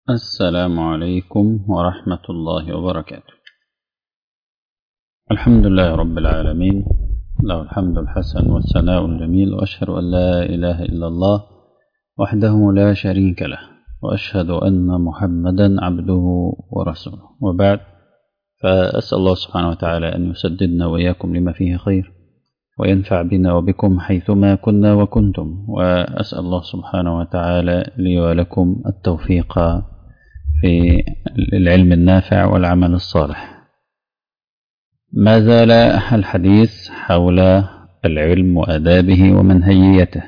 السلام عليكم ورحمة الله وبركاته الحمد لله رب العالمين له الحمد الحسن والثناء الجميل وأشهد أن لا إله إلا الله وحده لا شريك له وأشهد أن محمدا عبده ورسوله وبعد فأسأل الله سبحانه وتعالى أن يسددنا وإياكم لما فيه خير وينفع بنا وبكم حيثما كنا وكنتم وأسأل الله سبحانه وتعالى لي ولكم التوفيق في العلم النافع والعمل الصالح ما زال الحديث حول العلم وآدابه ومنهجيته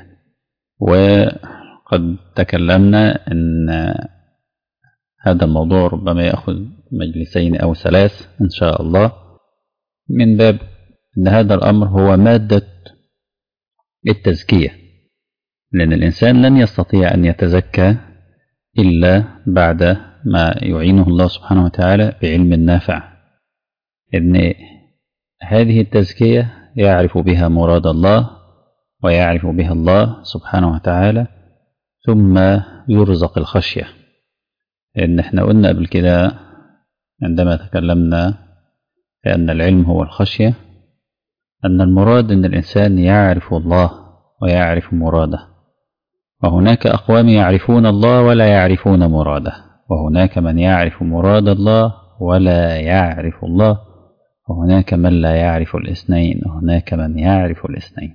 وقد تكلمنا أن هذا الموضوع ربما يأخذ مجلسين أو ثلاث إن شاء الله من باب أن هذا الأمر هو مادة التزكية لأن الإنسان لن يستطيع أن يتزكى إلا بعد ما يعينه الله سبحانه وتعالى بعلم نافع إن هذه التزكية يعرف بها مراد الله ويعرف بها الله سبحانه وتعالى ثم يرزق الخشية إن احنا قلنا قبل كده عندما تكلمنا بأن العلم هو الخشية أن المراد أن الإنسان يعرف الله ويعرف مراده وهناك أقوام يعرفون الله ولا يعرفون مراده وهناك من يعرف مراد الله ولا يعرف الله وهناك من لا يعرف الاثنين وهناك من يعرف الاثنين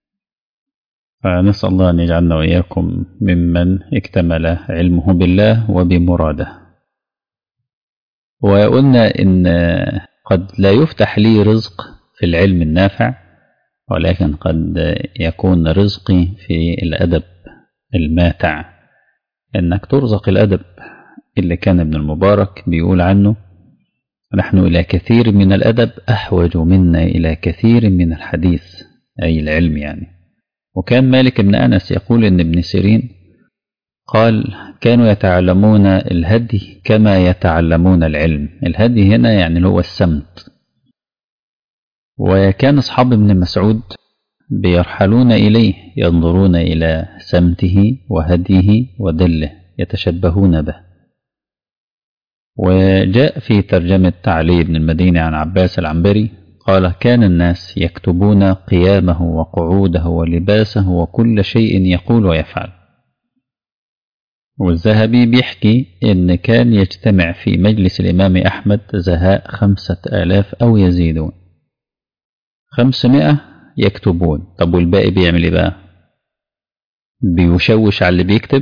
فنسأل الله أن يجعلنا وإياكم ممن اكتمل علمه بالله وبمراده وقلنا إن قد لا يفتح لي رزق في العلم النافع ولكن قد يكون رزقي في الأدب الماتع إنك ترزق الأدب اللي كان ابن المبارك بيقول عنه نحن إلى كثير من الأدب أحوج منا إلى كثير من الحديث أي العلم يعني وكان مالك بن أنس يقول إن ابن سيرين قال كانوا يتعلمون الهدي كما يتعلمون العلم الهدي هنا يعني هو السمت وكان أصحاب ابن مسعود بيرحلون إليه ينظرون إلى سمته وهديه ودله يتشبهون به وجاء في ترجمة علي بن المدينة عن عباس العنبري قال كان الناس يكتبون قيامه وقعوده ولباسه وكل شيء يقول ويفعل والذهبي بيحكي إن كان يجتمع في مجلس الإمام أحمد زهاء خمسة آلاف أو يزيدون خمسمائة يكتبون طب والباقي بيعمل ايه بقى بيشوش على اللي بيكتب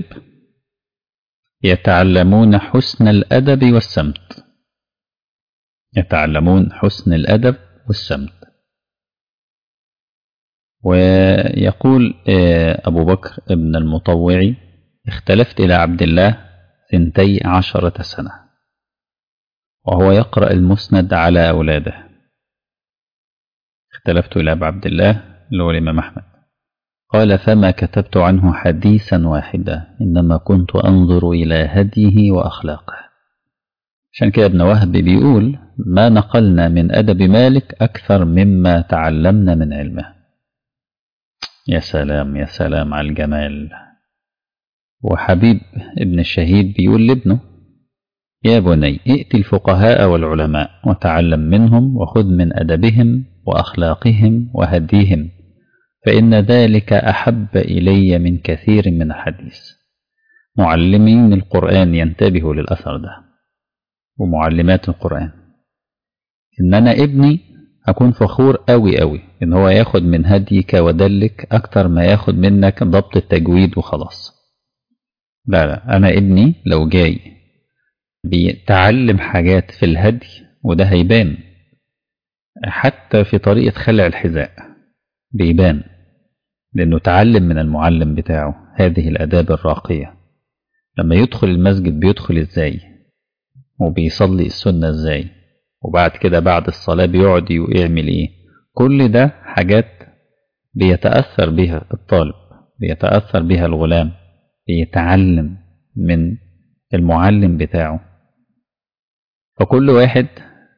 يتعلمون حسن الأدب والسمت يتعلمون حسن الأدب والسمت ويقول أبو بكر ابن المطوعي اختلفت إلى عبد الله ثنتي عشرة سنة وهو يقرأ المسند على أولاده اختلفت إلى أبي عبد الله اللي هو الإمام أحمد قال فما كتبت عنه حديثا واحدا إنما كنت أنظر إلى هديه وأخلاقه عشان كده ابن وهب بيقول ما نقلنا من أدب مالك أكثر مما تعلمنا من علمه يا سلام يا سلام على الجمال وحبيب ابن الشهيد بيقول لابنه يا بني ائت الفقهاء والعلماء وتعلم منهم وخذ من أدبهم وأخلاقهم وهديهم فإن ذلك أحب إلي من كثير من الحديث معلمين القرآن ينتبهوا للأثر ده ومعلمات القرآن إن أنا ابني أكون فخور أوي أوي إن هو ياخد من هديك ودلك أكتر ما ياخد منك ضبط التجويد وخلاص لا لا أنا ابني لو جاي بيتعلم حاجات في الهدي وده هيبان حتى في طريقة خلع الحذاء بيبان لأنه تعلم من المعلم بتاعه هذه الأداب الراقية لما يدخل المسجد بيدخل إزاي وبيصلي السنة إزاي وبعد كده بعد الصلاة بيقعد ويعمل إيه كل ده حاجات بيتأثر بها الطالب بيتأثر بها الغلام بيتعلم من المعلم بتاعه فكل واحد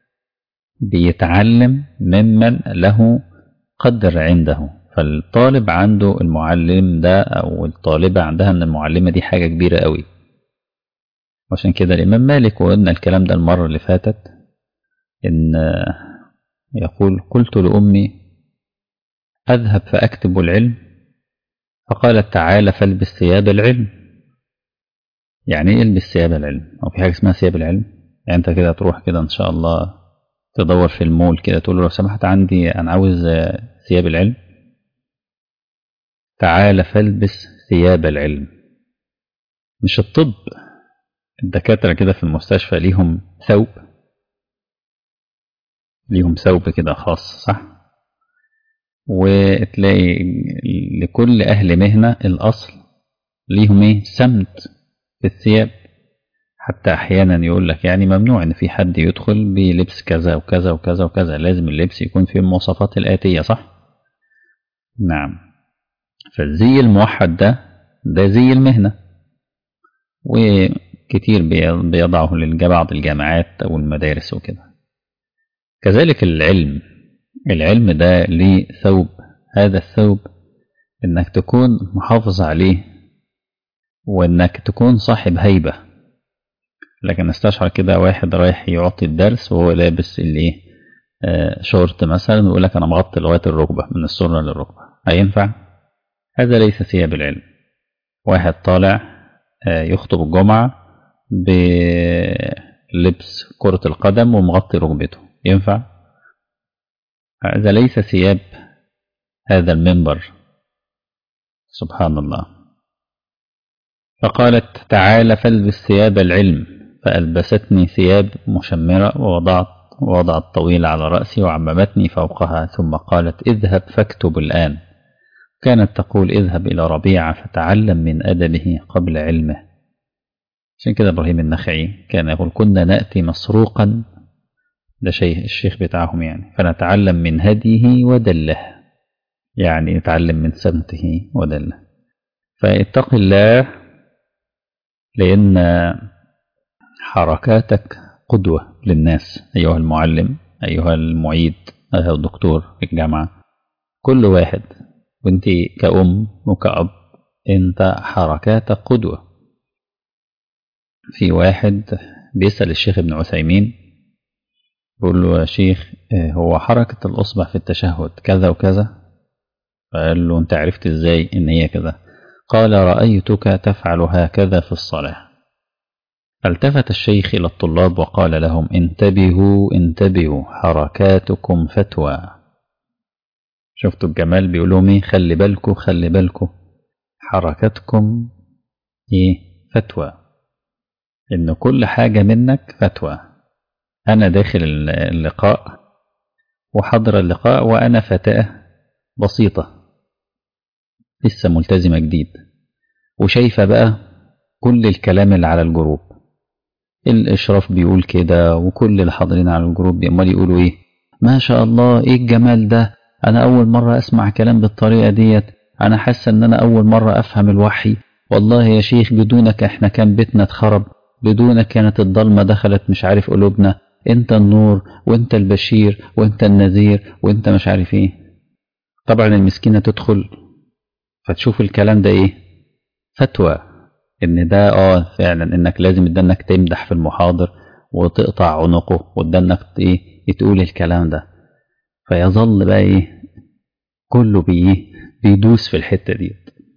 بيتعلم ممن له قدر عنده فالطالب عنده المعلم ده او الطالبة عندها ان المعلمة دي حاجة كبيرة قوي وعشان كده الإمام مالك وقلنا الكلام ده المرة اللي فاتت إن يقول قلت لأمي أذهب فأكتب العلم فقالت تعالى فالبس ثياب العلم يعني ايه البس ثياب العلم او في حاجه اسمها ثياب العلم يعني انت كده تروح كده ان شاء الله تدور في المول كده تقول له لو سمحت عندي انا عاوز ثياب العلم تعال فالبس ثياب العلم مش الطب الدكاترة كده في المستشفى ليهم ثوب ليهم ثوب كده خاص صح وتلاقي لكل أهل مهنة الأصل ليهم ايه سمت في الثياب حتى أحيانا يقول لك يعني ممنوع إن في حد يدخل بلبس كذا وكذا وكذا وكذا لازم اللبس يكون فيه المواصفات الآتية صح؟ نعم فالزي الموحد ده ده زي المهنة وكتير بيضعه لبعض الجامعات أو المدارس وكده كذلك العلم العلم ده ليه ثوب هذا الثوب إنك تكون محافظ عليه وإنك تكون صاحب هيبة لكن استشعر كده واحد رايح يعطي الدرس وهو لابس اللي آه شورت مثلا ويقول لك أنا مغطي لغاية الركبة من السرة للركبة هينفع؟ هذا ليس ثياب العلم واحد طالع آه يخطب الجمعة بلبس كرة القدم ومغطي ركبته ينفع؟ هذا ليس ثياب هذا المنبر سبحان الله فقالت تعال فالبس ثياب العلم فألبستني ثياب مشمرة ووضعت ووضعت طويل على رأسي وعممتني فوقها ثم قالت اذهب فاكتب الآن كانت تقول اذهب إلى ربيعة فتعلم من أدبه قبل علمه عشان كده إبراهيم النخعي كان يقول كنا نأتي مسروقا ده شيء الشيخ بتاعهم يعني فنتعلم من هديه ودله يعني نتعلم من سمته ودله فاتق الله لأن حركاتك قدوة للناس أيها المعلم أيها المعيد أيها الدكتور في الجامعة كل واحد وانت كأم وكأب انت حركاتك قدوة في واحد بيسأل الشيخ ابن عثيمين بيقول له يا شيخ هو حركة الأصبع في التشهد كذا وكذا فقال له انت عرفت ازاي ان هي كذا قال رأيتك تفعل هكذا في الصلاة التفت الشيخ إلى الطلاب وقال لهم انتبهوا انتبهوا حركاتكم فتوى شفتوا الجمال بيقولوا ايه خلي بالكوا خلي بالكوا حركاتكم ايه فتوى ان كل حاجة منك فتوى انا داخل اللقاء وحضر اللقاء وانا فتاة بسيطة لسه ملتزمة جديد وشايفة بقى كل الكلام اللي على الجروب الإشراف بيقول كده وكل اللي حاضرين على الجروب بيأمال يقولوا إيه ما شاء الله إيه الجمال ده أنا أول مرة أسمع كلام بالطريقة ديت أنا حاسة إن أنا أول مرة أفهم الوحي والله يا شيخ بدونك إحنا كان بيتنا اتخرب بدونك كانت الضلمة دخلت مش عارف قلوبنا أنت النور وأنت البشير وأنت النذير وأنت مش عارف إيه طبعا المسكينة تدخل فتشوف الكلام ده ايه فتوى ان ده اه فعلا انك لازم ده انك تمدح في المحاضر وتقطع عنقه وده انك ايه تقول الكلام ده فيظل بقى ايه كله بيه بيدوس في الحتة دي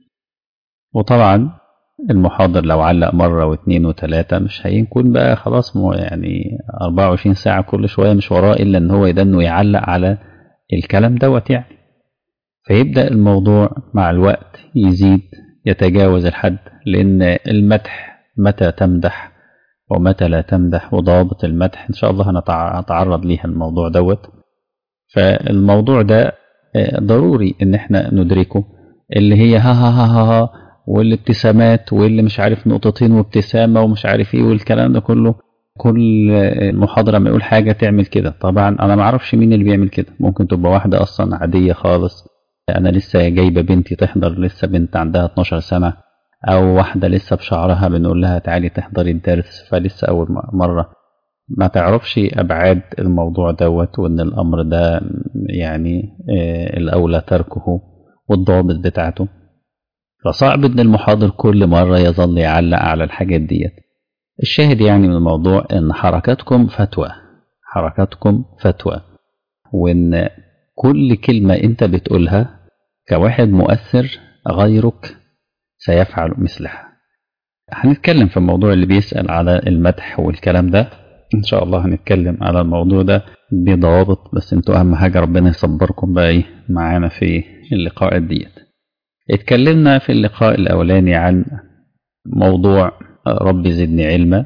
وطبعا المحاضر لو علق مرة واثنين وثلاثة مش هيكون بقى خلاص مو يعني 24 ساعة كل شوية مش وراه إلا إن هو يدنه يعلق على الكلام دوت يعني فيبدأ الموضوع مع الوقت يزيد يتجاوز الحد لأن المدح متى تمدح ومتى لا تمدح وضوابط المدح إن شاء الله هنتعرض ليها الموضوع دوت فالموضوع ده ضروري إن احنا ندركه اللي هي ها ها ها ها, ها والابتسامات واللي مش عارف نقطتين وابتسامة ومش عارف ايه والكلام ده كله كل محاضرة ما يقول حاجة تعمل كده طبعا أنا ما اعرفش مين اللي بيعمل كده ممكن تبقى واحدة أصلا عادية خالص أنا لسه جايبة بنتي تحضر لسه بنت عندها 12 سنة أو واحدة لسه بشعرها بنقول لها تعالي تحضري الدرس فلسه أول مرة ما تعرفش أبعاد الموضوع دوت وإن الأمر ده يعني الأولى تركه والضوابط بتاعته فصعب إن المحاضر كل مرة يظل يعلق على الحاجات ديت الشاهد يعني من الموضوع ان حركاتكم فتوى حركاتكم فتوى وان كل كلمة انت بتقولها كواحد مؤثر غيرك سيفعل مثلها هنتكلم في الموضوع اللي بيسأل على المدح والكلام ده ان شاء الله هنتكلم على الموضوع ده بضوابط بس انتوا اهم حاجة ربنا يصبركم بقى ايه معانا في اللقاء ديت اتكلمنا في اللقاء الاولاني عن موضوع رب زدني علما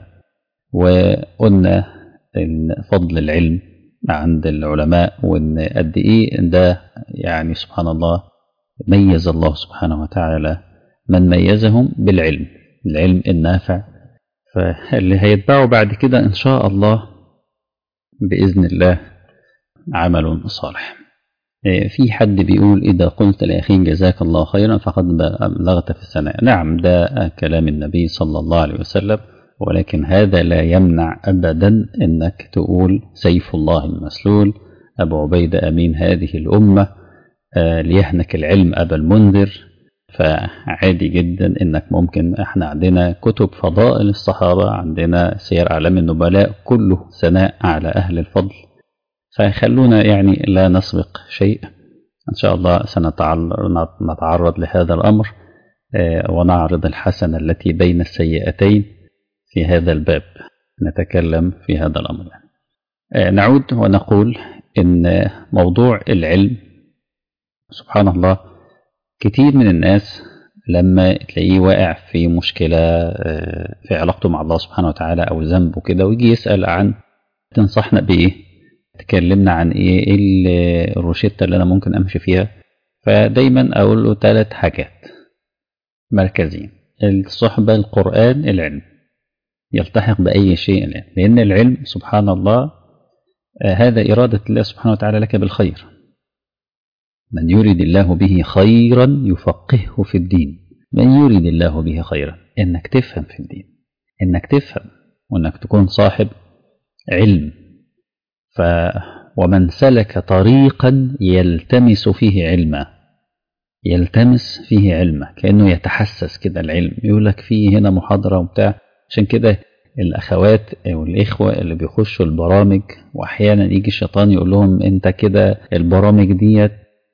وقلنا ان فضل العلم عند العلماء وان قد ايه ده يعني سبحان الله ميز الله سبحانه وتعالى من ميزهم بالعلم العلم النافع فاللي هيتبعه بعد كده ان شاء الله باذن الله عمل صالح في حد بيقول إذا قلت لأخيك جزاك الله خيرا فقد بلغت في الثناء نعم ده كلام النبي صلى الله عليه وسلم ولكن هذا لا يمنع أبدا أنك تقول سيف الله المسلول أبو عبيدة أمين هذه الأمة ليهنك العلم أبا المنذر فعادي جدا انك ممكن احنا عندنا كتب فضائل الصحابة عندنا سير اعلام النبلاء كله ثناء على اهل الفضل فخلونا يعني لا نسبق شيء ان شاء الله سنتعرض لهذا الامر ونعرض الحسنة التي بين السيئتين في هذا الباب نتكلم في هذا الامر نعود ونقول ان موضوع العلم سبحان الله كتير من الناس لما تلاقيه واقع في مشكلة في علاقته مع الله سبحانه وتعالى أو ذنب وكده ويجي يسأل عن تنصحنا بإيه تكلمنا عن إيه إيه الروشتة اللي أنا ممكن أمشي فيها فدايما أقول له ثلاث حاجات مركزين الصحبة القرآن العلم يلتحق بأي شيء العلم لأن العلم سبحان الله هذا إرادة الله سبحانه وتعالى لك بالخير من يريد الله به خيرا يفقهه في الدين من يريد الله به خيرا انك تفهم في الدين انك تفهم وانك تكون صاحب علم ف ومن سلك طريقا يلتمس فيه علما يلتمس فيه علما كانه يتحسس كده العلم يقول لك فيه هنا محاضره وبتاع عشان كده الاخوات والاخوه اللي بيخشوا البرامج واحيانا يجي الشيطان يقول لهم انت كده البرامج ديت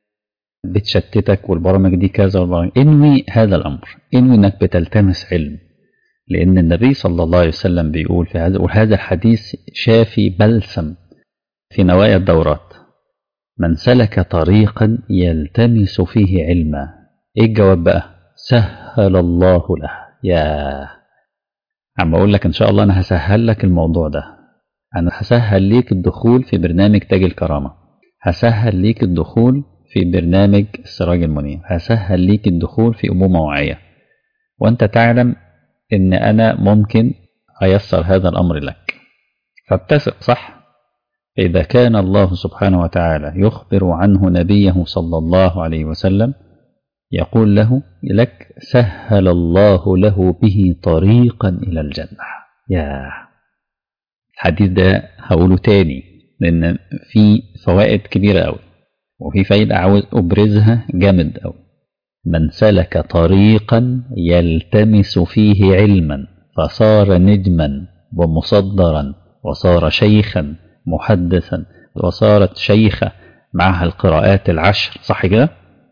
بتشتتك والبرامج دي كذا والبرامج انوي هذا الامر انوي انك بتلتمس علم لان النبي صلى الله عليه وسلم بيقول في هذا وهذا الحديث شافي بلسم في نوايا الدورات من سلك طريقا يلتمس فيه علما ايه الجواب بقى سهل الله له يا عم اقول لك ان شاء الله انا هسهل لك الموضوع ده انا هسهل ليك الدخول في برنامج تاج الكرامه هسهل ليك الدخول في برنامج السراج المنير هسهل ليك الدخول في أمومة واعية وأنت تعلم إن أنا ممكن أيسر هذا الأمر لك فابتسق صح إذا كان الله سبحانه وتعالى يخبر عنه نبيه صلى الله عليه وسلم يقول له لك سهل الله له به طريقا إلى الجنة يا الحديث ده هقوله تاني لأن في فوائد كبيرة أوي وفي فايدة عاوز أبرزها جامد أوي من سلك طريقا يلتمس فيه علما فصار نجما ومصدرا وصار شيخا محدثا وصارت شيخة معها القراءات العشر صح كده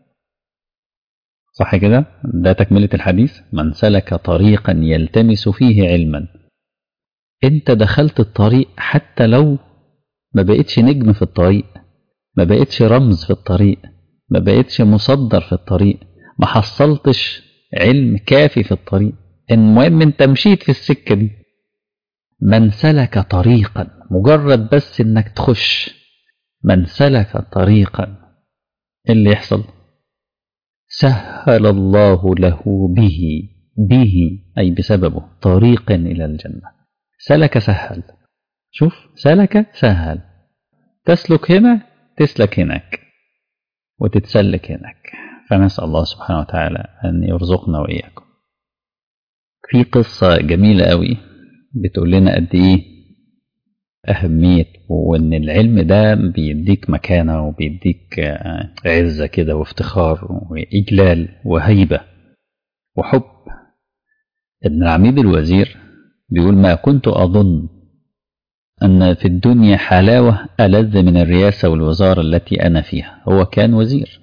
صح كده ده تكملة الحديث من سلك طريقا يلتمس فيه علما انت دخلت الطريق حتى لو ما بقتش نجم في الطريق ما بقتش رمز في الطريق ما بقتش مصدر في الطريق ما حصلتش علم كافي في الطريق المهم انت مشيت في السكة دي من سلك طريقا مجرد بس انك تخش من سلك طريقا اللي يحصل سهل الله له به به أي بسببه طريقا إلى الجنة سلك سهل شوف سلك سهل تسلك هنا تسلك هناك وتتسلك هناك فنسأل الله سبحانه وتعالى أن يرزقنا وإياكم في قصة جميلة قوي بتقول لنا قد إيه أهمية وإن العلم ده بيديك مكانة وبيديك عزة كده وافتخار وإجلال وهيبة وحب ابن العميد الوزير بيقول ما كنت أظن أن في الدنيا حلاوة ألذ من الرئاسة والوزارة التي أنا فيها هو كان وزير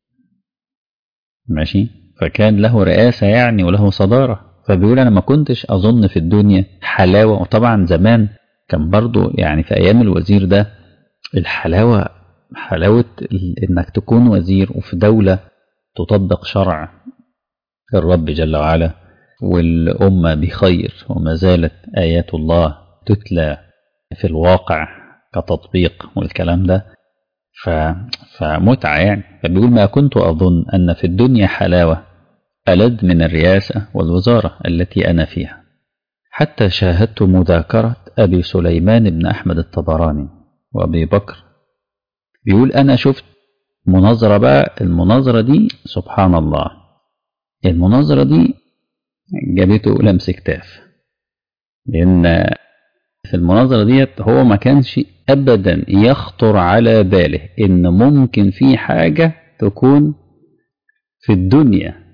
ماشي فكان له رئاسة يعني وله صدارة فبيقول أنا ما كنتش أظن في الدنيا حلاوة وطبعا زمان كان برضو يعني في أيام الوزير ده الحلاوة حلاوة إنك تكون وزير وفي دولة تطبق شرع الرب جل وعلا والأمة بخير وما زالت آيات الله تتلى في الواقع كتطبيق والكلام ده ف... فمتعة يعني فبيقول ما كنت أظن أن في الدنيا حلاوة ألد من الرئاسة والوزارة التي أنا فيها حتى شاهدت مذاكرة أبي سليمان بن أحمد الطبراني وأبي بكر بيقول أنا شفت مناظرة بقى المناظرة دي سبحان الله المناظرة دي جابته لمس كتاف لأن في المناظرة ديت هو ما كانش أبدا يخطر على باله إن ممكن في حاجة تكون في الدنيا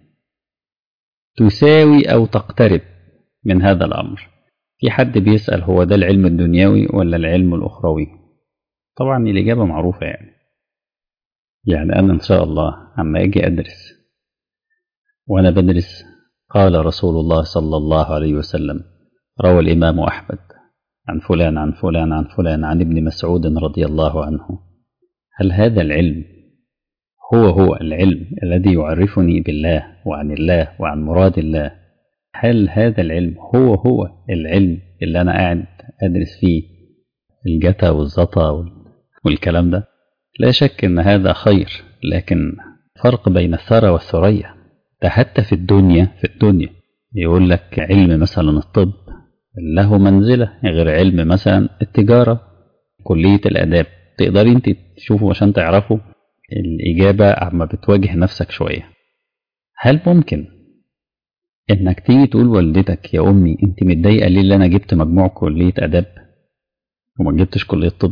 تساوي أو تقترب من هذا الأمر في حد بيسأل هو ده العلم الدنيوي ولا العلم الأخروي طبعا الإجابة معروفة يعني يعني أنا إن شاء الله عما أجي أدرس وأنا بدرس قال رسول الله صلى الله عليه وسلم روى الإمام أحمد عن فلان عن فلان عن فلان عن ابن مسعود رضي الله عنه هل هذا العلم هو هو العلم الذي يعرفني بالله وعن الله وعن مراد الله هل هذا العلم هو هو العلم اللي أنا قاعد أدرس فيه الجتا والزطا والكلام ده لا شك أن هذا خير لكن فرق بين الثرى والثريا ده حتى في الدنيا في الدنيا يقول لك علم مثلا الطب له منزلة غير علم مثلا التجارة كلية الآداب تقدري انت تشوفوا عشان تعرفوا الإجابة عما بتواجه نفسك شوية هل ممكن انك تيجي تقول والدتك يا امي انت متضايقه ليه اللي انا جبت مجموع كليه اداب وما جبتش كليه طب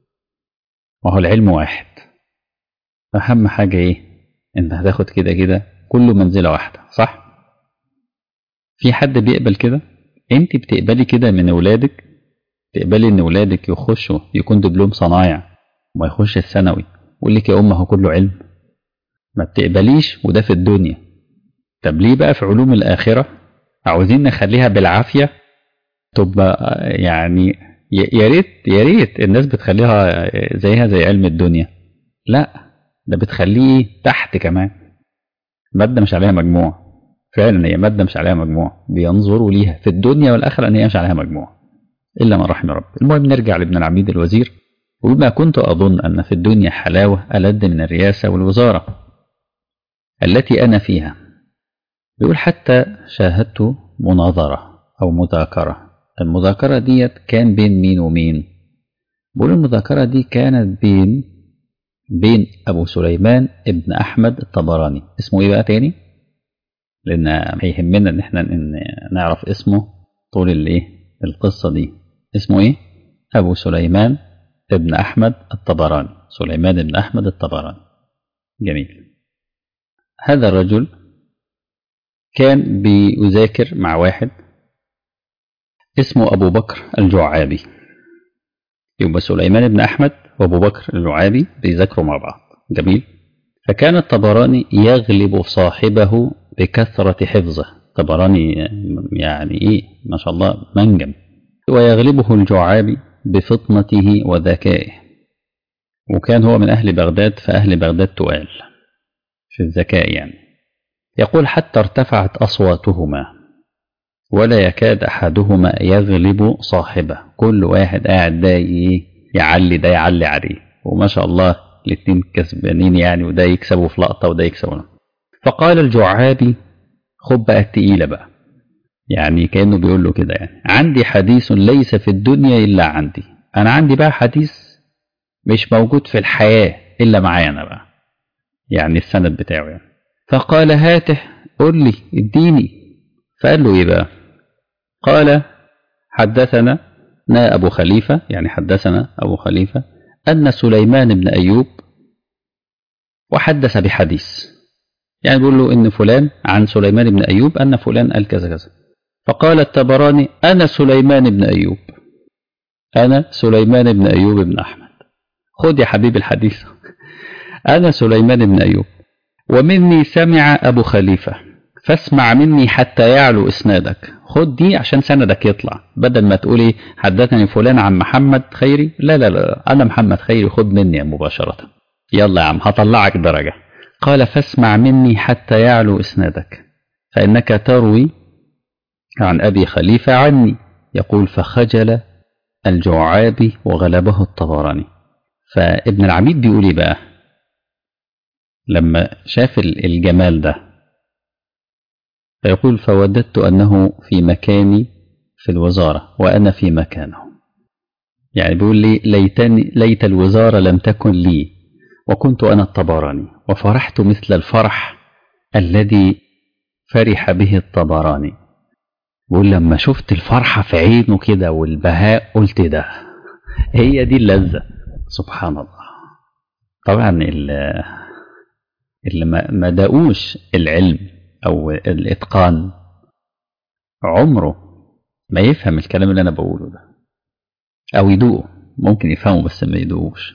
ما هو العلم واحد اهم حاجه ايه انت هتاخد كده كده كله منزله واحده صح في حد بيقبل كده انت بتقبلي كده من اولادك تقبلي ان اولادك يخشوا يكون دبلوم صنايع وما يخش الثانوي ويقول لك يا ام هو كله علم ما بتقبليش وده في الدنيا طب ليه بقى في علوم الآخرة عاوزين نخليها بالعافية تبقى يعني يا ريت يا ريت الناس بتخليها زيها زي علم الدنيا لا ده بتخليه تحت كمان مادة مش عليها مجموع فعلا هي مادة مش عليها مجموع بينظروا ليها في الدنيا والآخرة إن هي مش عليها مجموع إلا من رحم رب المهم نرجع لابن العميد الوزير وبما كنت أظن أن في الدنيا حلاوة ألد من الرئاسة والوزارة التي أنا فيها بيقول حتى شاهدت مناظرة أو مذاكرة المذاكرة ديت كان بين مين ومين بيقول المذاكرة دي كانت بين بين أبو سليمان ابن أحمد الطبراني اسمه إيه بقى تاني لأن هيهمنا إن إحنا نعرف اسمه طول الإيه القصة دي اسمه إيه أبو سليمان ابن أحمد الطبراني سليمان ابن أحمد الطبراني جميل هذا الرجل كان بيذاكر مع واحد اسمه أبو بكر الجعابي يبقى سليمان بن أحمد وأبو بكر الجعابي بيذاكروا مع بعض جميل فكان الطبراني يغلب صاحبه بكثرة حفظه طبراني يعني إيه ما شاء الله منجم ويغلبه الجعابي بفطنته وذكائه وكان هو من أهل بغداد فأهل بغداد تقال في الذكاء يعني يقول حتى ارتفعت أصواتهما ولا يكاد أحدهما يغلب صاحبه كل واحد قاعد ده يعلي ده يعلي عليه وما شاء الله الاتنين كسبانين يعني وده يكسبوا في لقطة وده يكسبوا فقال الجعابي خد بقى التقيلة بقى يعني كأنه بيقول له كده يعني عندي حديث ليس في الدنيا إلا عندي أنا عندي بقى حديث مش موجود في الحياة إلا معايا أنا بقى يعني السند بتاعه يعني فقال هاته قل لي اديني فقال له ايه بقى قال حدثنا نا أبو خليفة يعني حدثنا أبو خليفة أن سليمان بن أيوب وحدث بحديث يعني بيقول له إن فلان عن سليمان بن أيوب أن فلان قال كذا كذا فقال التبراني أنا سليمان بن أيوب أنا سليمان بن أيوب بن أحمد خذ يا حبيب الحديث أنا سليمان بن أيوب ومني سمع أبو خليفة فاسمع مني حتى يعلو إسنادك خد دي عشان سندك يطلع بدل ما تقولي حدثني فلان عن محمد خيري لا لا لا أنا محمد خيري خد مني مباشرة يلا يا عم هطلعك درجة قال فاسمع مني حتى يعلو إسنادك فإنك تروي عن أبي خليفة عني يقول فخجل الجعابي وغلبه الطبراني فابن العبيد بيقول ايه بقى لما شاف الجمال ده فيقول فوددت أنه في مكاني في الوزارة وأنا في مكانه يعني بيقول لي ليتني ليت الوزارة لم تكن لي وكنت أنا الطبراني وفرحت مثل الفرح الذي فرح به الطبراني بيقول لما شفت الفرحة في عينه كده والبهاء قلت ده هي دي اللذة سبحان الله طبعا اللي ما دقوش العلم أو الإتقان عمره ما يفهم الكلام اللي أنا بقوله ده أو يدوقه ممكن يفهمه بس ما يدوقوش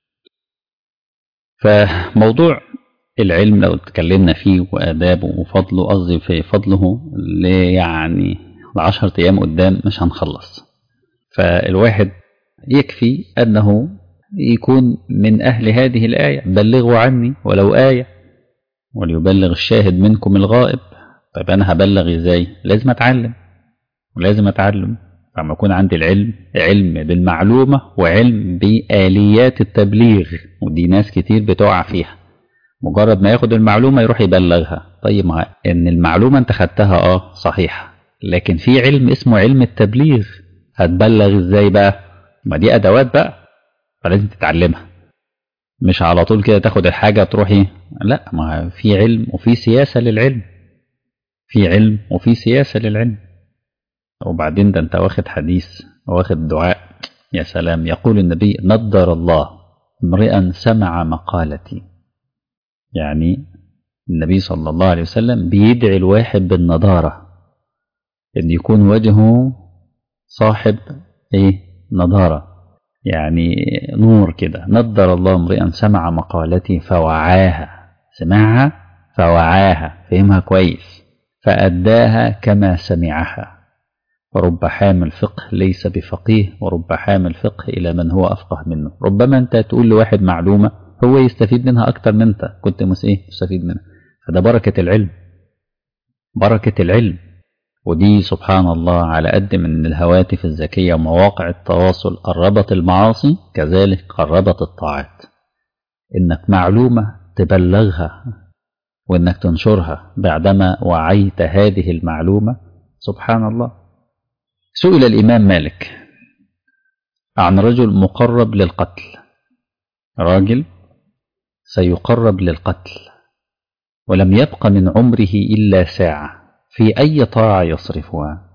فموضوع العلم لو اتكلمنا فيه وآدابه وفضله قصدي في فضله يعني العشرة أيام قدام مش هنخلص فالواحد يكفي أنه يكون من أهل هذه الآية بلغوا عني ولو آية وليبلغ الشاهد منكم الغائب طيب أنا هبلغ إزاي لازم أتعلم ولازم أتعلم فما يكون عندي العلم علم بالمعلومة وعلم بآليات التبليغ ودي ناس كتير بتقع فيها مجرد ما ياخد المعلومة يروح يبلغها طيب ما إن المعلومة أنت خدتها أه صحيح لكن في علم اسمه علم التبليغ هتبلغ إزاي بقى ما دي أدوات بقى فلازم تتعلمها مش على طول كده تاخد الحاجة تروحي لا ما في علم وفي سياسة للعلم في علم وفي سياسة للعلم وبعدين ده انت واخد حديث واخد دعاء يا سلام يقول النبي نضر الله امرئا سمع مقالتي يعني النبي صلى الله عليه وسلم بيدعي الواحد بالنضارة ان يكون وجهه صاحب ايه نضارة يعني نور كده نضر الله امرئا سمع مقالتي فوعاها سمعها فوعاها فهمها كويس فأداها كما سمعها ورب حامل فقه ليس بفقيه ورب حامل فقه إلى من هو أفقه منه ربما أنت تقول لواحد معلومة هو يستفيد منها أكتر من أنت كنت مس إيه مستفيد منها فده بركة العلم بركة العلم ودي سبحان الله على قد من الهواتف الذكية ومواقع التواصل قربت المعاصي كذلك قربت الطاعات إنك معلومة تبلغها وإنك تنشرها بعدما وعيت هذه المعلومة سبحان الله سئل الإمام مالك عن رجل مقرب للقتل راجل سيقرب للقتل ولم يبق من عمره إلا ساعة في أي طاعة يصرفها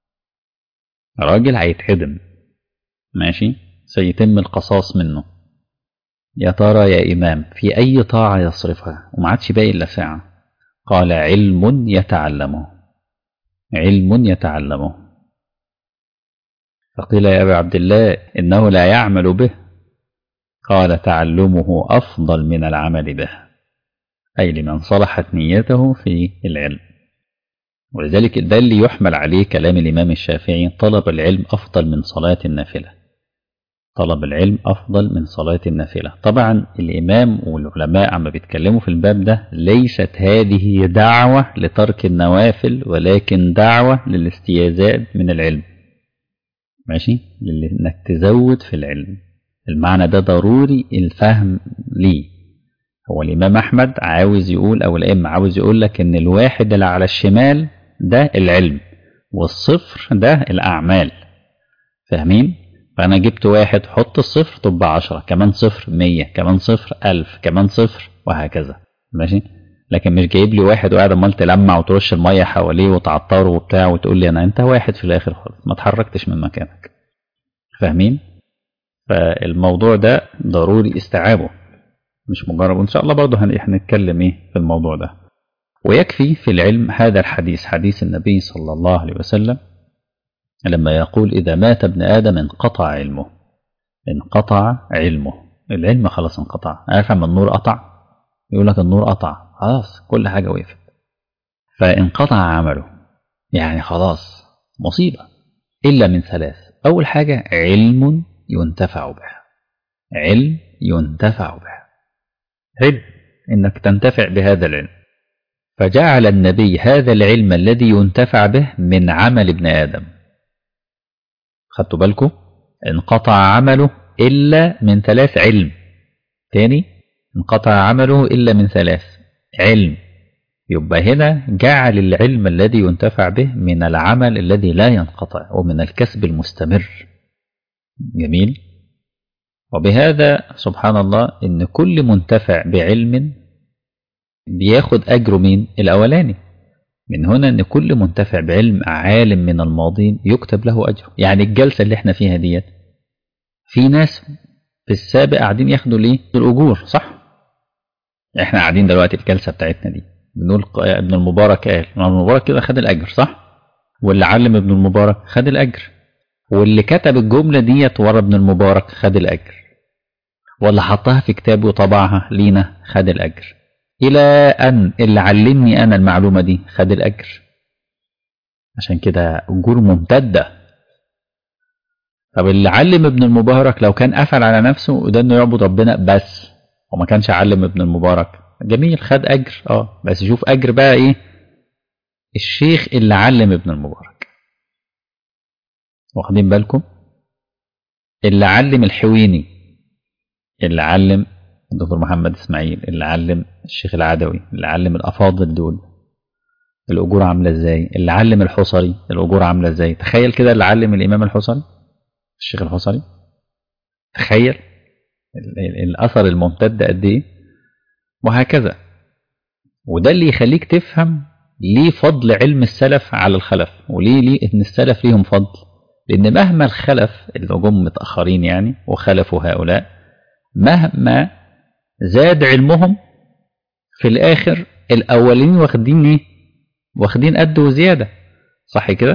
راجل هيتهدم ماشي سيتم القصاص منه يا ترى يا إمام في أي طاعة يصرفها وما عادش باقي إلا ساعة قال علم يتعلمه علم يتعلمه فقيل يا أبا عبد الله إنه لا يعمل به قال تعلمه أفضل من العمل به أي لمن صلحت نيته في العلم ولذلك ده اللي يحمل عليه كلام الإمام الشافعي طلب العلم أفضل من صلاة النافلة طلب العلم أفضل من صلاة النافلة طبعا الإمام والعلماء عم بيتكلموا في الباب ده ليست هذه دعوة لترك النوافل ولكن دعوة للاستيزاد من العلم ماشي انك تزود في العلم المعنى ده ضروري الفهم ليه هو الإمام أحمد عاوز يقول أو الأئمة عاوز يقول لك إن الواحد اللي على الشمال ده العلم والصفر ده الأعمال فاهمين؟ فأنا جبت واحد حط الصفر تبقى عشرة كمان صفر مية كمان صفر ألف كمان صفر وهكذا ماشي؟ لكن مش جايب لي واحد وقاعد عمال تلمع وترش المية حواليه وتعطره وبتاع وتقول لي أنا أنت واحد في الآخر خالص ما اتحركتش من مكانك فاهمين؟ فالموضوع ده ضروري استيعابه مش مجرد وإن شاء الله برضه هنتكلم إيه في الموضوع ده ويكفي في العلم هذا الحديث حديث النبي صلى الله عليه وسلم لما يقول إذا مات ابن آدم انقطع علمه انقطع علمه العلم خلاص انقطع عارف لما النور قطع يقول لك النور قطع خلاص كل حاجة وقفت فانقطع عمله يعني خلاص مصيبة إلا من ثلاث أول حاجة علم ينتفع به علم ينتفع به علم إنك تنتفع بهذا العلم فجعل النبي هذا العلم الذي ينتفع به من عمل ابن آدم خدتوا بالكم انقطع عمله إلا من ثلاث علم تاني انقطع عمله إلا من ثلاث علم يبقى هنا جعل العلم الذي ينتفع به من العمل الذي لا ينقطع ومن الكسب المستمر جميل وبهذا سبحان الله إن كل منتفع بعلم بياخد أجره مين الأولاني من هنا أن كل منتفع بعلم عالم من الماضين يكتب له أجر يعني الجلسة اللي احنا فيها ديت في ناس في السابق قاعدين ياخدوا ليه الأجور صح احنا قاعدين دلوقتي الجلسة بتاعتنا دي بنقول ابن المبارك قال ابن المبارك كده خد الأجر صح واللي علم ابن المبارك خد الأجر واللي كتب الجملة ديت ورا ابن المبارك خد الأجر واللي حطها في كتابه وطبعها لينا خد الأجر إلى أن اللي علمني أنا المعلومة دي خد الأجر عشان كده أجور ممتدة طب اللي علم ابن المبارك لو كان قفل على نفسه وده انه يعبد ربنا بس وما كانش علم ابن المبارك جميل خد أجر اه بس شوف أجر بقى إيه الشيخ اللي علم ابن المبارك واخدين بالكم اللي علم الحويني اللي علم الدكتور محمد اسماعيل اللي علم الشيخ العدوي اللي علم الافاضل دول الاجور عامله ازاي اللي علم الحصري الاجور عامله ازاي تخيل كده اللي علم الامام الحصري الشيخ الحصري تخيل الاثر الممتد قد ايه وهكذا وده اللي يخليك تفهم ليه فضل علم السلف على الخلف وليه ليه ان السلف ليهم فضل لان مهما الخلف اللي جم متاخرين يعني وخلفوا هؤلاء مهما زاد علمهم في الآخر الأولين واخدين إيه؟ واخدين قد وزيادة صح كده؟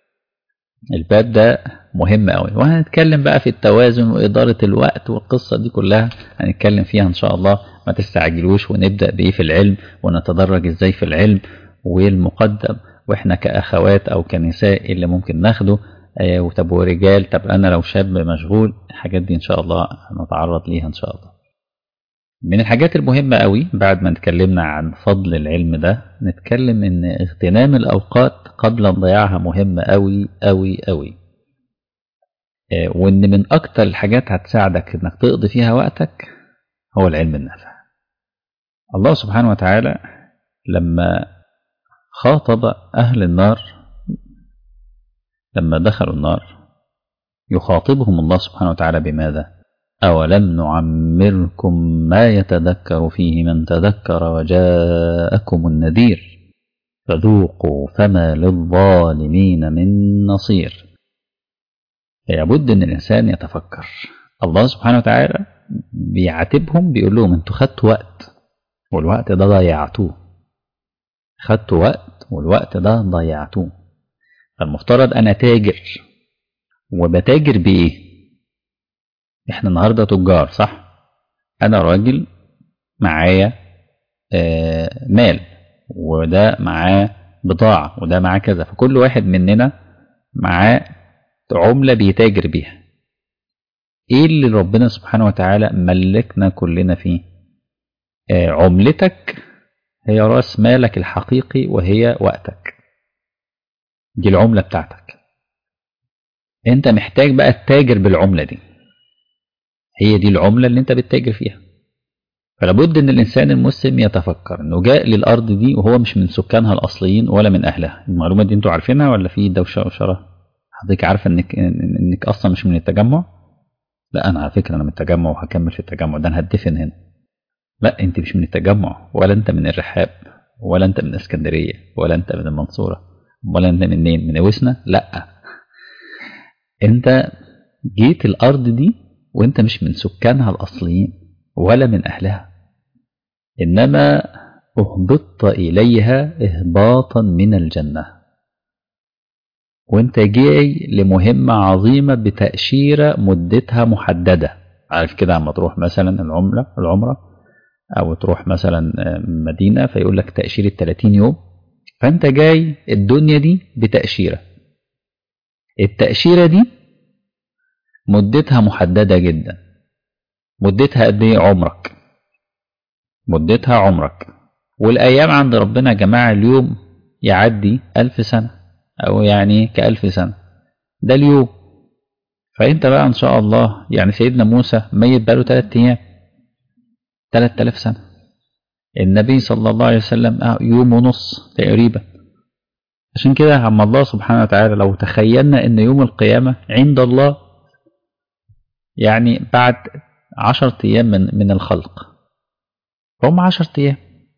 الباب ده مهم قوي وهنتكلم بقى في التوازن وإدارة الوقت والقصة دي كلها هنتكلم فيها إن شاء الله ما تستعجلوش ونبدأ بإيه في العلم ونتدرج إزاي في العلم والمقدم وإحنا كأخوات أو كنساء اللي ممكن ناخده آه وطب ورجال طب أنا لو شاب مشغول الحاجات دي إن شاء الله هنتعرض ليها إن شاء الله من الحاجات المهمة قوي بعد ما اتكلمنا عن فضل العلم ده نتكلم ان اغتنام الاوقات قبل ضياعها مهمة قوي قوي قوي وان من اكتر الحاجات هتساعدك انك تقضي فيها وقتك هو العلم النافع الله سبحانه وتعالى لما خاطب اهل النار لما دخلوا النار يخاطبهم الله سبحانه وتعالى بماذا أولم نعمركم ما يتذكر فيه من تذكر وجاءكم النذير فذوقوا فما للظالمين من نصير لابد أن الإنسان يتفكر الله سبحانه وتعالى بيعاتبهم بيقول لهم انتوا خدتوا وقت والوقت ده ضيعتوه خدتوا وقت والوقت ده ضيعتوه فالمفترض أنا تاجر وبتاجر بإيه؟ احنا النهاردة تجار صح انا راجل معايا آه مال وده معاه بضاعة وده معاه كذا فكل واحد مننا معاه عملة بيتاجر بيها ايه اللي ربنا سبحانه وتعالى ملكنا كلنا فيه آه عملتك هي راس مالك الحقيقي وهي وقتك دي العملة بتاعتك انت محتاج بقى تتاجر بالعملة دي هي دي العملة اللي انت بتتاجر فيها فلابد ان الانسان المسلم يتفكر انه جاء للارض دي وهو مش من سكانها الاصليين ولا من اهلها المعلومة دي انتوا عارفينها ولا في دوشة وشرة حضرتك عارفة انك انك اصلا مش من التجمع لا انا على فكرة انا من التجمع وهكمل في التجمع ده انا هدفن هنا لا انت مش من التجمع ولا انت من الرحاب ولا انت من اسكندرية ولا انت من المنصورة ولا انت منين من وسنا لا انت جيت الارض دي وانت مش من سكانها الأصليين ولا من أهلها إنما أهبطت إليها إهباطا من الجنة وانت جاي لمهمة عظيمة بتأشيرة مدتها محددة عارف كده عم تروح مثلا العمرة العمرة أو تروح مثلا مدينة فيقول لك تأشيرة 30 يوم فانت جاي الدنيا دي بتأشيرة التأشيرة دي مدتها محددة جدا مدتها قد ايه عمرك مدتها عمرك والأيام عند ربنا يا جماعة اليوم يعدي ألف سنة أو يعني كألف سنة ده اليوم فأنت بقى إن شاء الله يعني سيدنا موسى ميت بقاله تلات أيام تلات آلاف سنة النبي صلى الله عليه وسلم يوم ونص تقريبا عشان كده عم الله سبحانه وتعالى لو تخيلنا ان يوم القيامة عند الله يعني بعد عشرة ايام من, من الخلق فهم عشرة ايام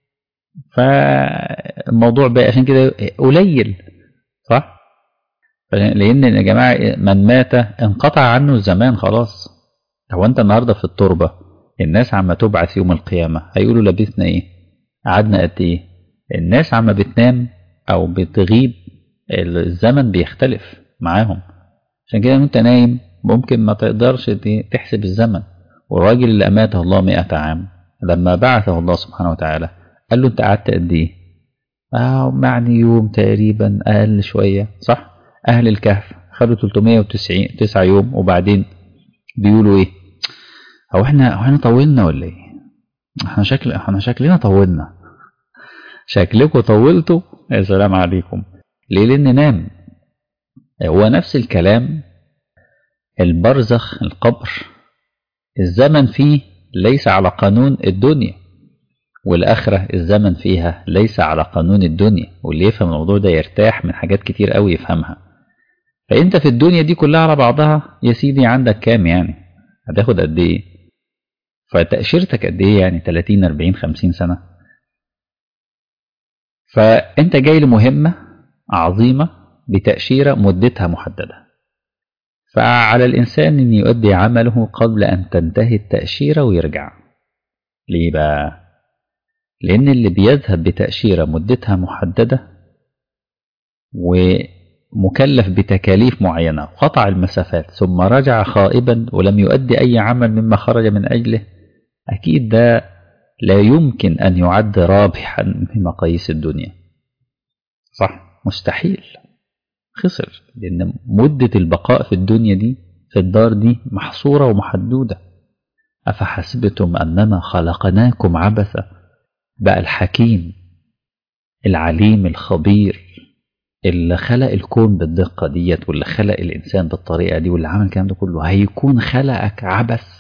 فالموضوع بقى عشان كده قليل صح لان يا جماعة من مات انقطع عنه الزمان خلاص هو انت النهاردة في التربة الناس عم تبعث يوم القيامة هيقولوا لبثنا ايه قعدنا قد ايه الناس عم بتنام او بتغيب الزمن بيختلف معاهم عشان كده وانت نايم ممكن ما تقدرش تحسب الزمن والراجل اللي اماته الله مئة عام لما بعثه الله سبحانه وتعالى قال له انت قعدت قد ايه اه معني يوم تقريبا اقل شوية صح اهل الكهف خدوا 390 تسعة يوم وبعدين بيقولوا ايه هو احنا هو احنا طولنا ولا ايه احنا شكل احنا شكلنا طولنا شكلكم طولتوا يا سلام عليكم ليه لان نام هو نفس الكلام البرزخ القبر الزمن فيه ليس على قانون الدنيا والآخرة الزمن فيها ليس على قانون الدنيا واللي يفهم الموضوع ده يرتاح من حاجات كتير قوي يفهمها فانت في الدنيا دي كلها على بعضها يا سيدي عندك كام يعني هتاخد قد ايه فتأشيرتك قد ايه يعني 30 40 50 سنة فانت جاي لمهمة عظيمة بتأشيرة مدتها محددة فعلى الإنسان أن يؤدي عمله قبل أن تنتهي التأشيرة ويرجع ليه بقى؟ لأن اللي بيذهب بتأشيرة مدتها محددة ومكلف بتكاليف معينة قطع المسافات ثم رجع خائبا ولم يؤدي أي عمل مما خرج من أجله أكيد ده لا يمكن أن يعد رابحا في مقاييس الدنيا صح مستحيل خسر لأن مدة البقاء في الدنيا دي في الدار دي محصورة ومحدودة أفحسبتم أنما خلقناكم عبثا بقى الحكيم العليم الخبير اللي خلق الكون بالدقة ديت واللي خلق الإنسان بالطريقة دي واللي عمل الكلام ده كله هيكون خلقك عبث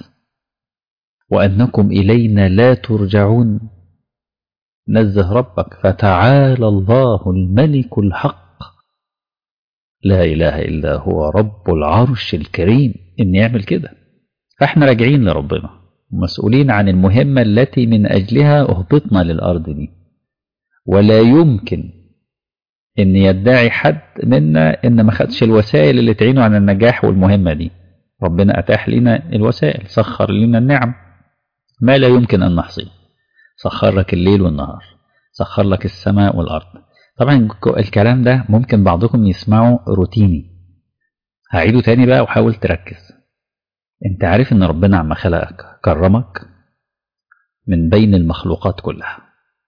وأنكم إلينا لا ترجعون نزه ربك فتعالى الله الملك الحق لا إله إلا هو رب العرش الكريم إن يعمل كده فإحنا راجعين لربنا مسؤولين عن المهمة التي من أجلها أهبطنا للأرض دي ولا يمكن إن يدعي حد منا إن ما خدش الوسائل اللي تعينه عن النجاح والمهمة دي ربنا أتاح لنا الوسائل سخر لنا النعم ما لا يمكن أن نحصيه سخر لك الليل والنهار سخر لك السماء والأرض طبعا الكلام ده ممكن بعضكم يسمعه روتيني هعيده تاني بقى وحاول تركز انت عارف ان ربنا عما خلقك كرمك من بين المخلوقات كلها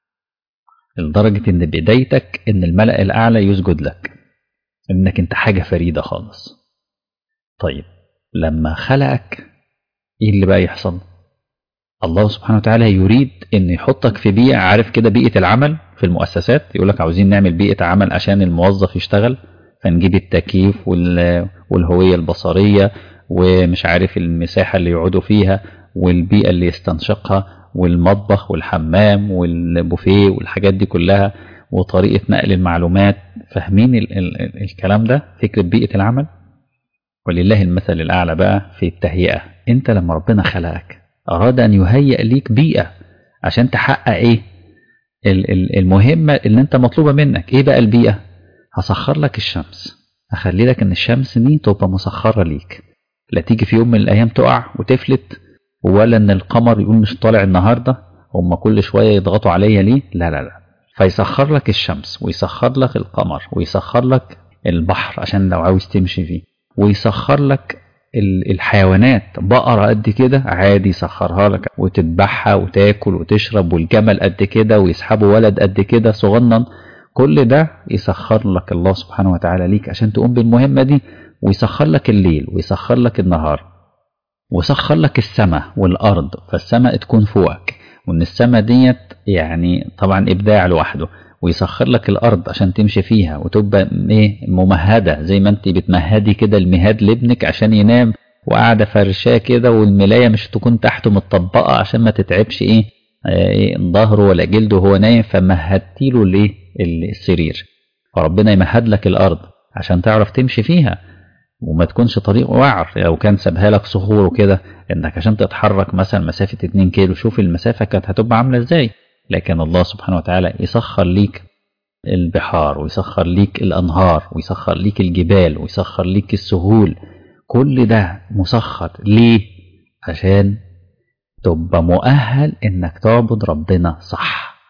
لدرجة ان بدايتك ان الملأ الاعلى يسجد لك انك انت حاجة فريدة خالص طيب لما خلقك ايه اللي بقى يحصل الله سبحانه وتعالى يريد ان يحطك في بيئة عارف كده بيئة العمل في المؤسسات يقول لك عاوزين نعمل بيئة عمل عشان الموظف يشتغل فنجيب التكييف والهوية البصرية ومش عارف المساحة اللي يقعدوا فيها والبيئة اللي يستنشقها والمطبخ والحمام والبوفيه والحاجات دي كلها وطريقة نقل المعلومات فاهمين ال ال الكلام ده فكرة بيئة العمل ولله المثل الأعلى بقى في التهيئة انت لما ربنا خلقك أراد أن يهيئ ليك بيئة عشان تحقق إيه المهمة اللي أنت مطلوبة منك إيه بقى البيئة هسخر لك الشمس هخلي لك إن الشمس دي تبقى مسخرة ليك لا تيجي في يوم من الأيام تقع وتفلت ولا إن القمر يقول مش طالع النهاردة هم كل شوية يضغطوا عليا ليه لا لا لا فيسخر لك الشمس ويسخر لك القمر ويسخر لك البحر عشان لو عاوز تمشي فيه ويسخر لك الحيوانات بقرة قد كده عادي يسخرها لك وتذبحها وتاكل وتشرب والجمل قد كده ويسحبوا ولد قد كده صغنن كل ده يسخر لك الله سبحانه وتعالى ليك عشان تقوم بالمهمة دي ويسخر لك الليل ويسخر لك النهار وسخر لك السماء والأرض فالسماء تكون فوقك وإن السماء ديت يعني طبعا إبداع لوحده ويسخر لك الأرض عشان تمشي فيها وتبقى إيه ممهدة زي ما أنت بتمهدي كده المهاد لابنك عشان ينام وقاعدة فرشاه كده والملاية مش تكون تحته متطبقة عشان ما تتعبش إيه, إيه ظهره ولا جلده وهو نايم فمهدتي له ليه السرير فربنا يمهد لك الأرض عشان تعرف تمشي فيها وما تكونش طريق وعر لو كان سابها لك صخور وكده انك عشان تتحرك مثلا مسافة 2 كيلو شوف المسافة كانت هتبقى عاملة ازاي لكن الله سبحانه وتعالى يسخر ليك البحار ويسخر ليك الأنهار ويسخر ليك الجبال ويسخر ليك السهول كل ده مسخر ليه عشان تبقى مؤهل انك تعبد ربنا صح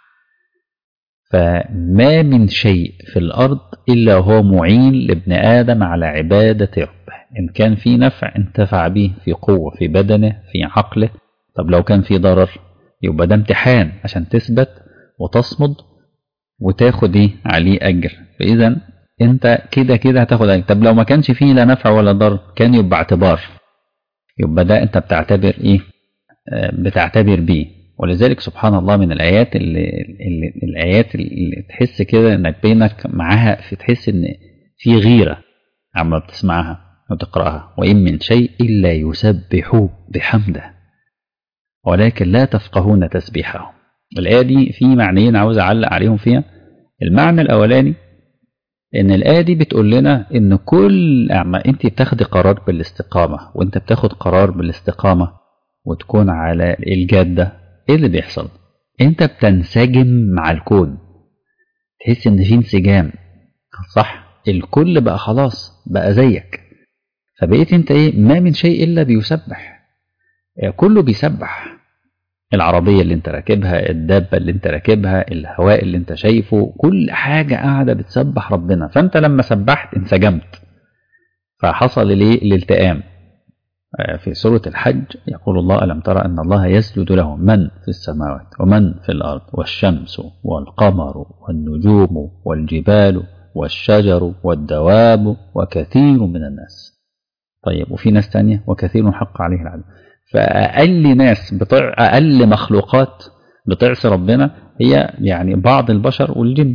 فما من شيء في الأرض إلا هو معين لابن آدم على عبادة ربه إن كان في نفع انتفع به في قوة في بدنه في عقله طب لو كان في ضرر يبقى ده امتحان عشان تثبت وتصمد وتاخد ايه عليه أجر فإذا أنت كده كده هتاخد أجر طب لو ما كانش فيه لا نفع ولا ضرر كان يبقى اعتبار يبقى ده أنت بتعتبر إيه بتعتبر بيه ولذلك سبحان الله من الآيات اللي, اللي الآيات اللي تحس كده إنك بينك معاها في تحس إن في غيرة عما بتسمعها وتقرأها وإن من شيء إلا يسبح بحمده ولكن لا تفقهون تسبيحهم الآية دي في معنيين عاوز أعلق عليهم فيها المعنى الأولاني إن الآية دي بتقول لنا إن كل أما أنت بتاخدي قرار بالاستقامة وأنت بتاخد قرار بالاستقامة وتكون على الجادة ايه اللي بيحصل انت بتنسجم مع الكون تحس ان في انسجام صح الكل بقى خلاص بقى زيك فبقيت انت ايه ما من شيء الا بيسبح كله بيسبح العربية اللي انت راكبها الدابة اللي انت راكبها الهواء اللي انت شايفه كل حاجة قاعدة بتسبح ربنا فانت لما سبحت انسجمت فحصل ليه الالتئام في سورة الحج يقول الله ألم ترى أن الله يسجد له من في السماوات ومن في الأرض والشمس والقمر والنجوم والجبال والشجر والدواب وكثير من الناس طيب وفي ناس تانية وكثير حق عليه العدل فأقل ناس بطع أقل مخلوقات بتعصي ربنا هي يعني بعض البشر والجن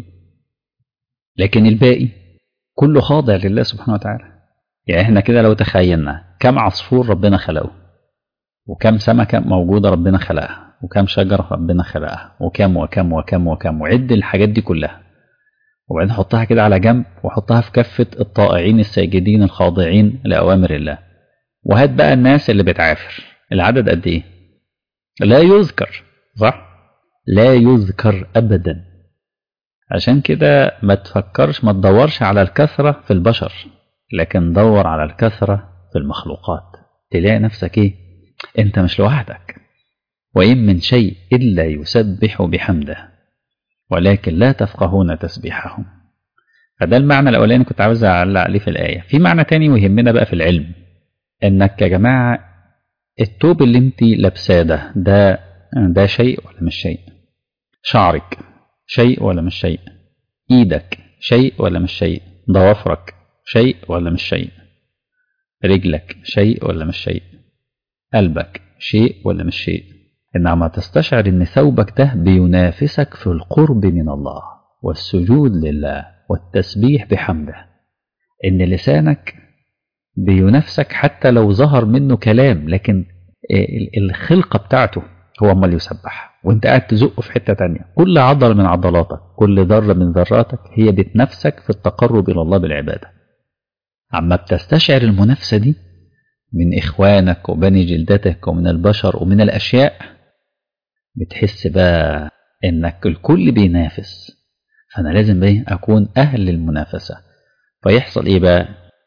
لكن الباقي كله خاضع لله سبحانه وتعالى يعني احنا كده لو تخيلنا كم عصفور ربنا خلقه وكم سمكة موجودة ربنا خلقها وكم شجرة ربنا خلقها وكم وكم وكم وكم وعد الحاجات دي كلها وبعدين حطها كده على جنب وحطها في كفة الطائعين الساجدين الخاضعين لأوامر الله وهات بقى الناس اللي بتعافر العدد قد ايه لا يذكر صح لا يذكر أبدا عشان كده ما تفكرش ما تدورش على الكثرة في البشر لكن دور على الكثرة في المخلوقات تلاقي نفسك ايه انت مش لوحدك وإن من شيء إلا يسبح بحمده ولكن لا تفقهون تسبيحهم فده المعنى الأولاني كنت عاوز أعلق عليه في الآية في معنى تاني ويهمنا بقى في العلم إنك يا جماعة التوب اللي انت لابساه ده ده ده شيء ولا مش شيء شعرك شيء ولا مش شيء ايدك شيء ولا مش شيء ضوافرك شيء ولا مش شيء رجلك شيء ولا مش شيء قلبك شيء ولا مش شيء إنما تستشعر إن ثوبك ده بينافسك في القرب من الله والسجود لله والتسبيح بحمده إن لسانك بينافسك حتى لو ظهر منه كلام لكن الخلقة بتاعته هو أمال يسبح وانت قاعد تزقه في حتة تانية كل عضلة من عضلاتك كل ذرة من ذراتك هي بتنافسك في التقرب إلى الله بالعبادة عما بتستشعر المنافسة دي من إخوانك وبني جلدتك ومن البشر ومن الأشياء بتحس بقى إنك الكل بينافس فأنا لازم بقى أكون أهل للمنافسة فيحصل إيه بقى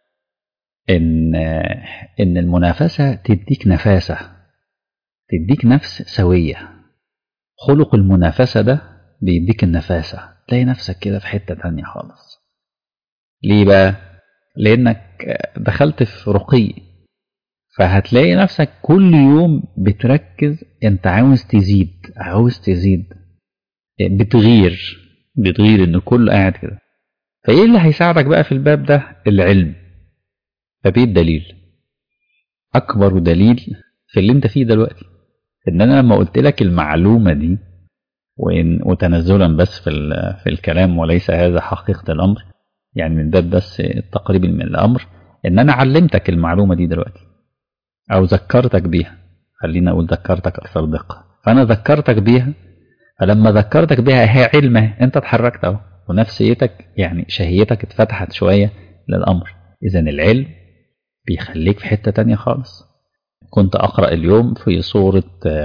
إن إن المنافسة تديك نفاسة تديك نفس سوية خلق المنافسة ده بيديك النفاسة تلاقي نفسك كده في حتة تانية خالص ليه بقى لانك دخلت في رقي فهتلاقي نفسك كل يوم بتركز انت عاوز تزيد عاوز تزيد بتغير بتغير ان كله قاعد كده فايه اللي هيساعدك بقى في الباب ده العلم فبيه الدليل اكبر دليل في اللي انت فيه دلوقتي ان انا لما قلت لك المعلومه دي وإن وتنزلا بس في في الكلام وليس هذا حقيقه الامر يعني من باب بس التقريب من الامر ان انا علمتك المعلومه دي دلوقتي او ذكرتك بيها خلينا اقول ذكرتك اكثر دقه فانا ذكرتك بيها فلما ذكرتك بيها هي علمه انت اتحركت اهو ونفسيتك يعني شهيتك اتفتحت شويه للامر اذا العلم بيخليك في حته تانية خالص كنت اقرا اليوم في سوره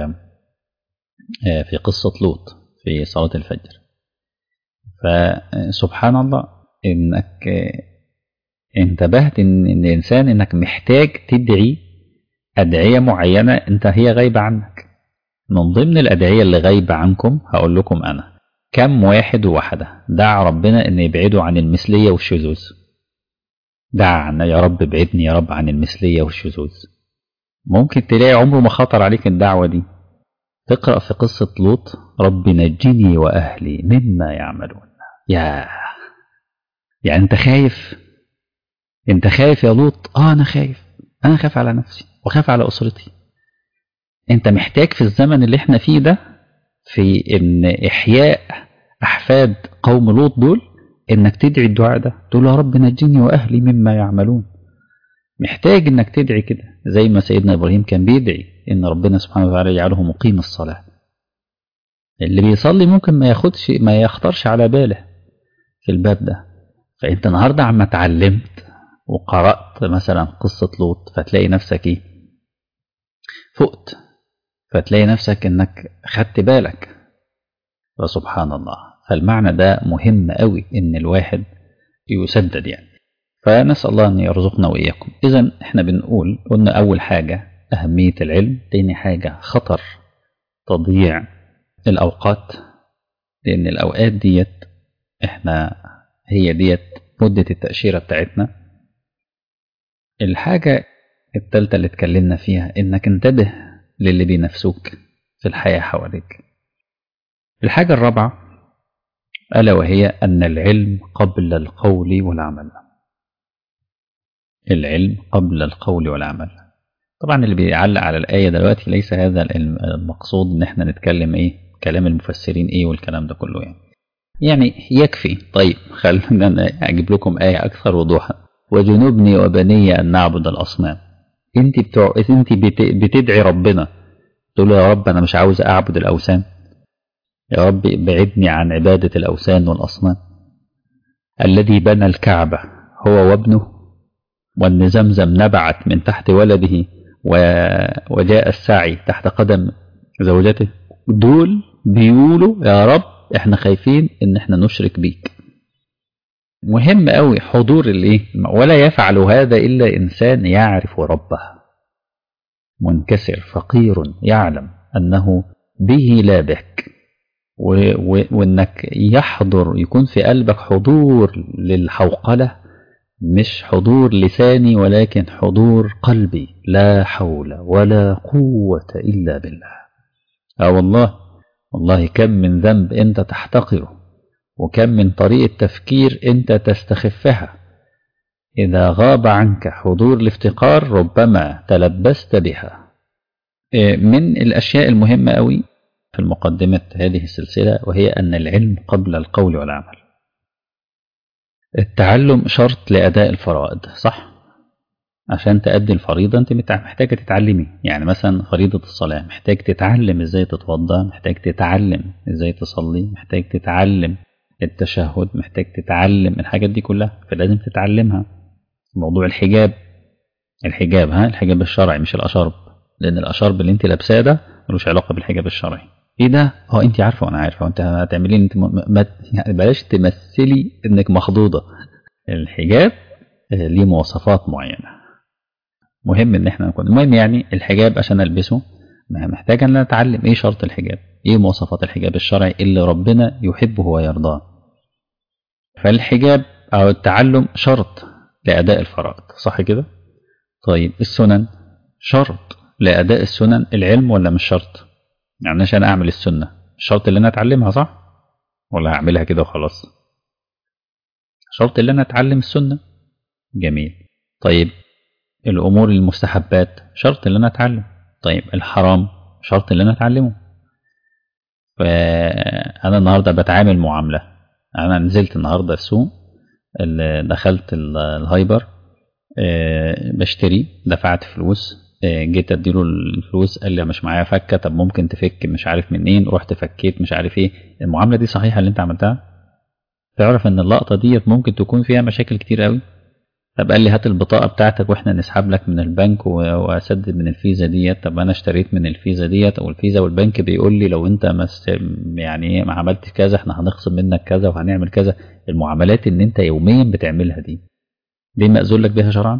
في قصه لوط في صلاه الفجر فسبحان الله انك انتبهت ان الانسان انك محتاج تدعي ادعيه معينه انت هي غايبه عنك من ضمن الادعيه اللي غايبه عنكم هقول لكم انا كم واحد وواحده دعا ربنا ان يبعدوا عن المثليه والشذوذ دعا يا رب ابعدني يا رب عن المثليه والشذوذ ممكن تلاقي عمره ما خطر عليك الدعوه دي تقرا في قصه لوط رب نجني واهلي مما يعملون يا يعني انت خايف انت خايف يا لوط اه انا خايف انا خايف على نفسي وخايف على اسرتي انت محتاج في الزمن اللي احنا فيه ده في ان احياء احفاد قوم لوط دول انك تدعي الدعاء ده تقول يا رب نجني واهلي مما يعملون محتاج انك تدعي كده زي ما سيدنا ابراهيم كان بيدعي ان ربنا سبحانه وتعالى يجعله مقيم الصلاه اللي بيصلي ممكن ما ياخدش ما يخطرش على باله في الباب ده فانت النهارده عما اتعلمت وقرات مثلا قصه لوط فتلاقي نفسك ايه فقت فتلاقي نفسك انك خدت بالك فسبحان الله فالمعنى ده مهم قوي ان الواحد يسدد يعني فنسأل الله أن يرزقنا وإياكم إذا إحنا بنقول قلنا أول حاجة أهمية العلم تاني حاجة خطر تضييع الأوقات لأن الأوقات ديت إحنا هي ديت مدة التأشيرة بتاعتنا الحاجة التالتة اللي اتكلمنا فيها إنك انتبه للي بينافسوك في الحياة حواليك الحاجة الرابعة ألا وهي أن العلم قبل القول والعمل العلم قبل القول والعمل طبعا اللي بيعلق على الآية دلوقتي ليس هذا المقصود ان احنا نتكلم ايه كلام المفسرين ايه والكلام ده كله يعني يعني يكفي طيب خلينا اجيب لكم آية اكثر وضوحا وجنوبني وبني ان نعبد الاصنام انت بتوع انت بت... بتدعي ربنا تقول له يا رب انا مش عاوز اعبد الاوثان يا رب ابعدني عن عبادة الاوثان والاصنام الذي بنى الكعبة هو وابنه وأن زمزم نبعت من تحت ولده و... وجاء السعي تحت قدم زوجته دول بيقولوا يا رب احنا خايفين ان احنا نشرك بيك مهم قوي حضور الايه ولا يفعل هذا الا انسان يعرف ربه منكسر فقير يعلم انه به لا بك و... و... وانك يحضر يكون في قلبك حضور للحوقله مش حضور لساني ولكن حضور قلبي لا حول ولا قوة إلا بالله اه والله والله كم من ذنب أنت تحتقره وكم من طريقة تفكير أنت تستخفها إذا غاب عنك حضور الافتقار ربما تلبست بها من الأشياء المهمة أوي في المقدمة هذه السلسلة وهي أن العلم قبل القول والعمل التعلم شرط لأداء الفرائض صح؟ عشان تأدي الفريضة أنت محتاجة تتعلمي يعني مثلا فريضة الصلاة محتاج تتعلم إزاي تتوضأ محتاج تتعلم إزاي تصلي محتاج تتعلم التشهد محتاج تتعلم الحاجات دي كلها فلازم تتعلمها موضوع الحجاب الحجاب ها الحجاب الشرعي مش الأشرب لأن الأشرب اللي أنت لابساه ده ملوش علاقة بالحجاب الشرعي ايه ده هو انت عارفه وانا عارفه وانت هتعملي انت م... ما... يعني بلاش تمثلي انك مخضوضه الحجاب ليه مواصفات معينه مهم ان احنا نكون المهم يعني الحجاب عشان البسه محتاج ان انا اتعلم ايه شرط الحجاب ايه مواصفات الحجاب الشرعي اللي ربنا يحبه ويرضاه فالحجاب او التعلم شرط لاداء الفرائض صح كده طيب السنن شرط لاداء السنن العلم ولا مش شرط يعني عشان اعمل السنه شرط اللي انا اتعلمها صح ولا هعملها كده وخلاص شرط اللي انا اتعلم السنه جميل طيب الامور المستحبات شرط اللي انا اتعلم طيب الحرام شرط اللي انا اتعلمه فانا النهارده بتعامل معامله انا نزلت النهارده السوق دخلت الهايبر بشتري دفعت فلوس جيت اديله الفلوس قال لي مش معايا فكه طب ممكن تفك مش عارف منين رحت فكيت مش عارف ايه المعامله دي صحيحه اللي انت عملتها تعرف ان اللقطه ديت ممكن تكون فيها مشاكل كتير قوي طب قال لي هات البطاقه بتاعتك واحنا نسحب لك من البنك واسدد من الفيزا ديت طب انا اشتريت من الفيزا ديت او الفيزا والبنك بيقول لي لو انت مس يعني ما عملتش كذا احنا هنخصم منك كذا وهنعمل كذا المعاملات ان انت يوميا بتعملها دي دي مأذون لك بيها شرعا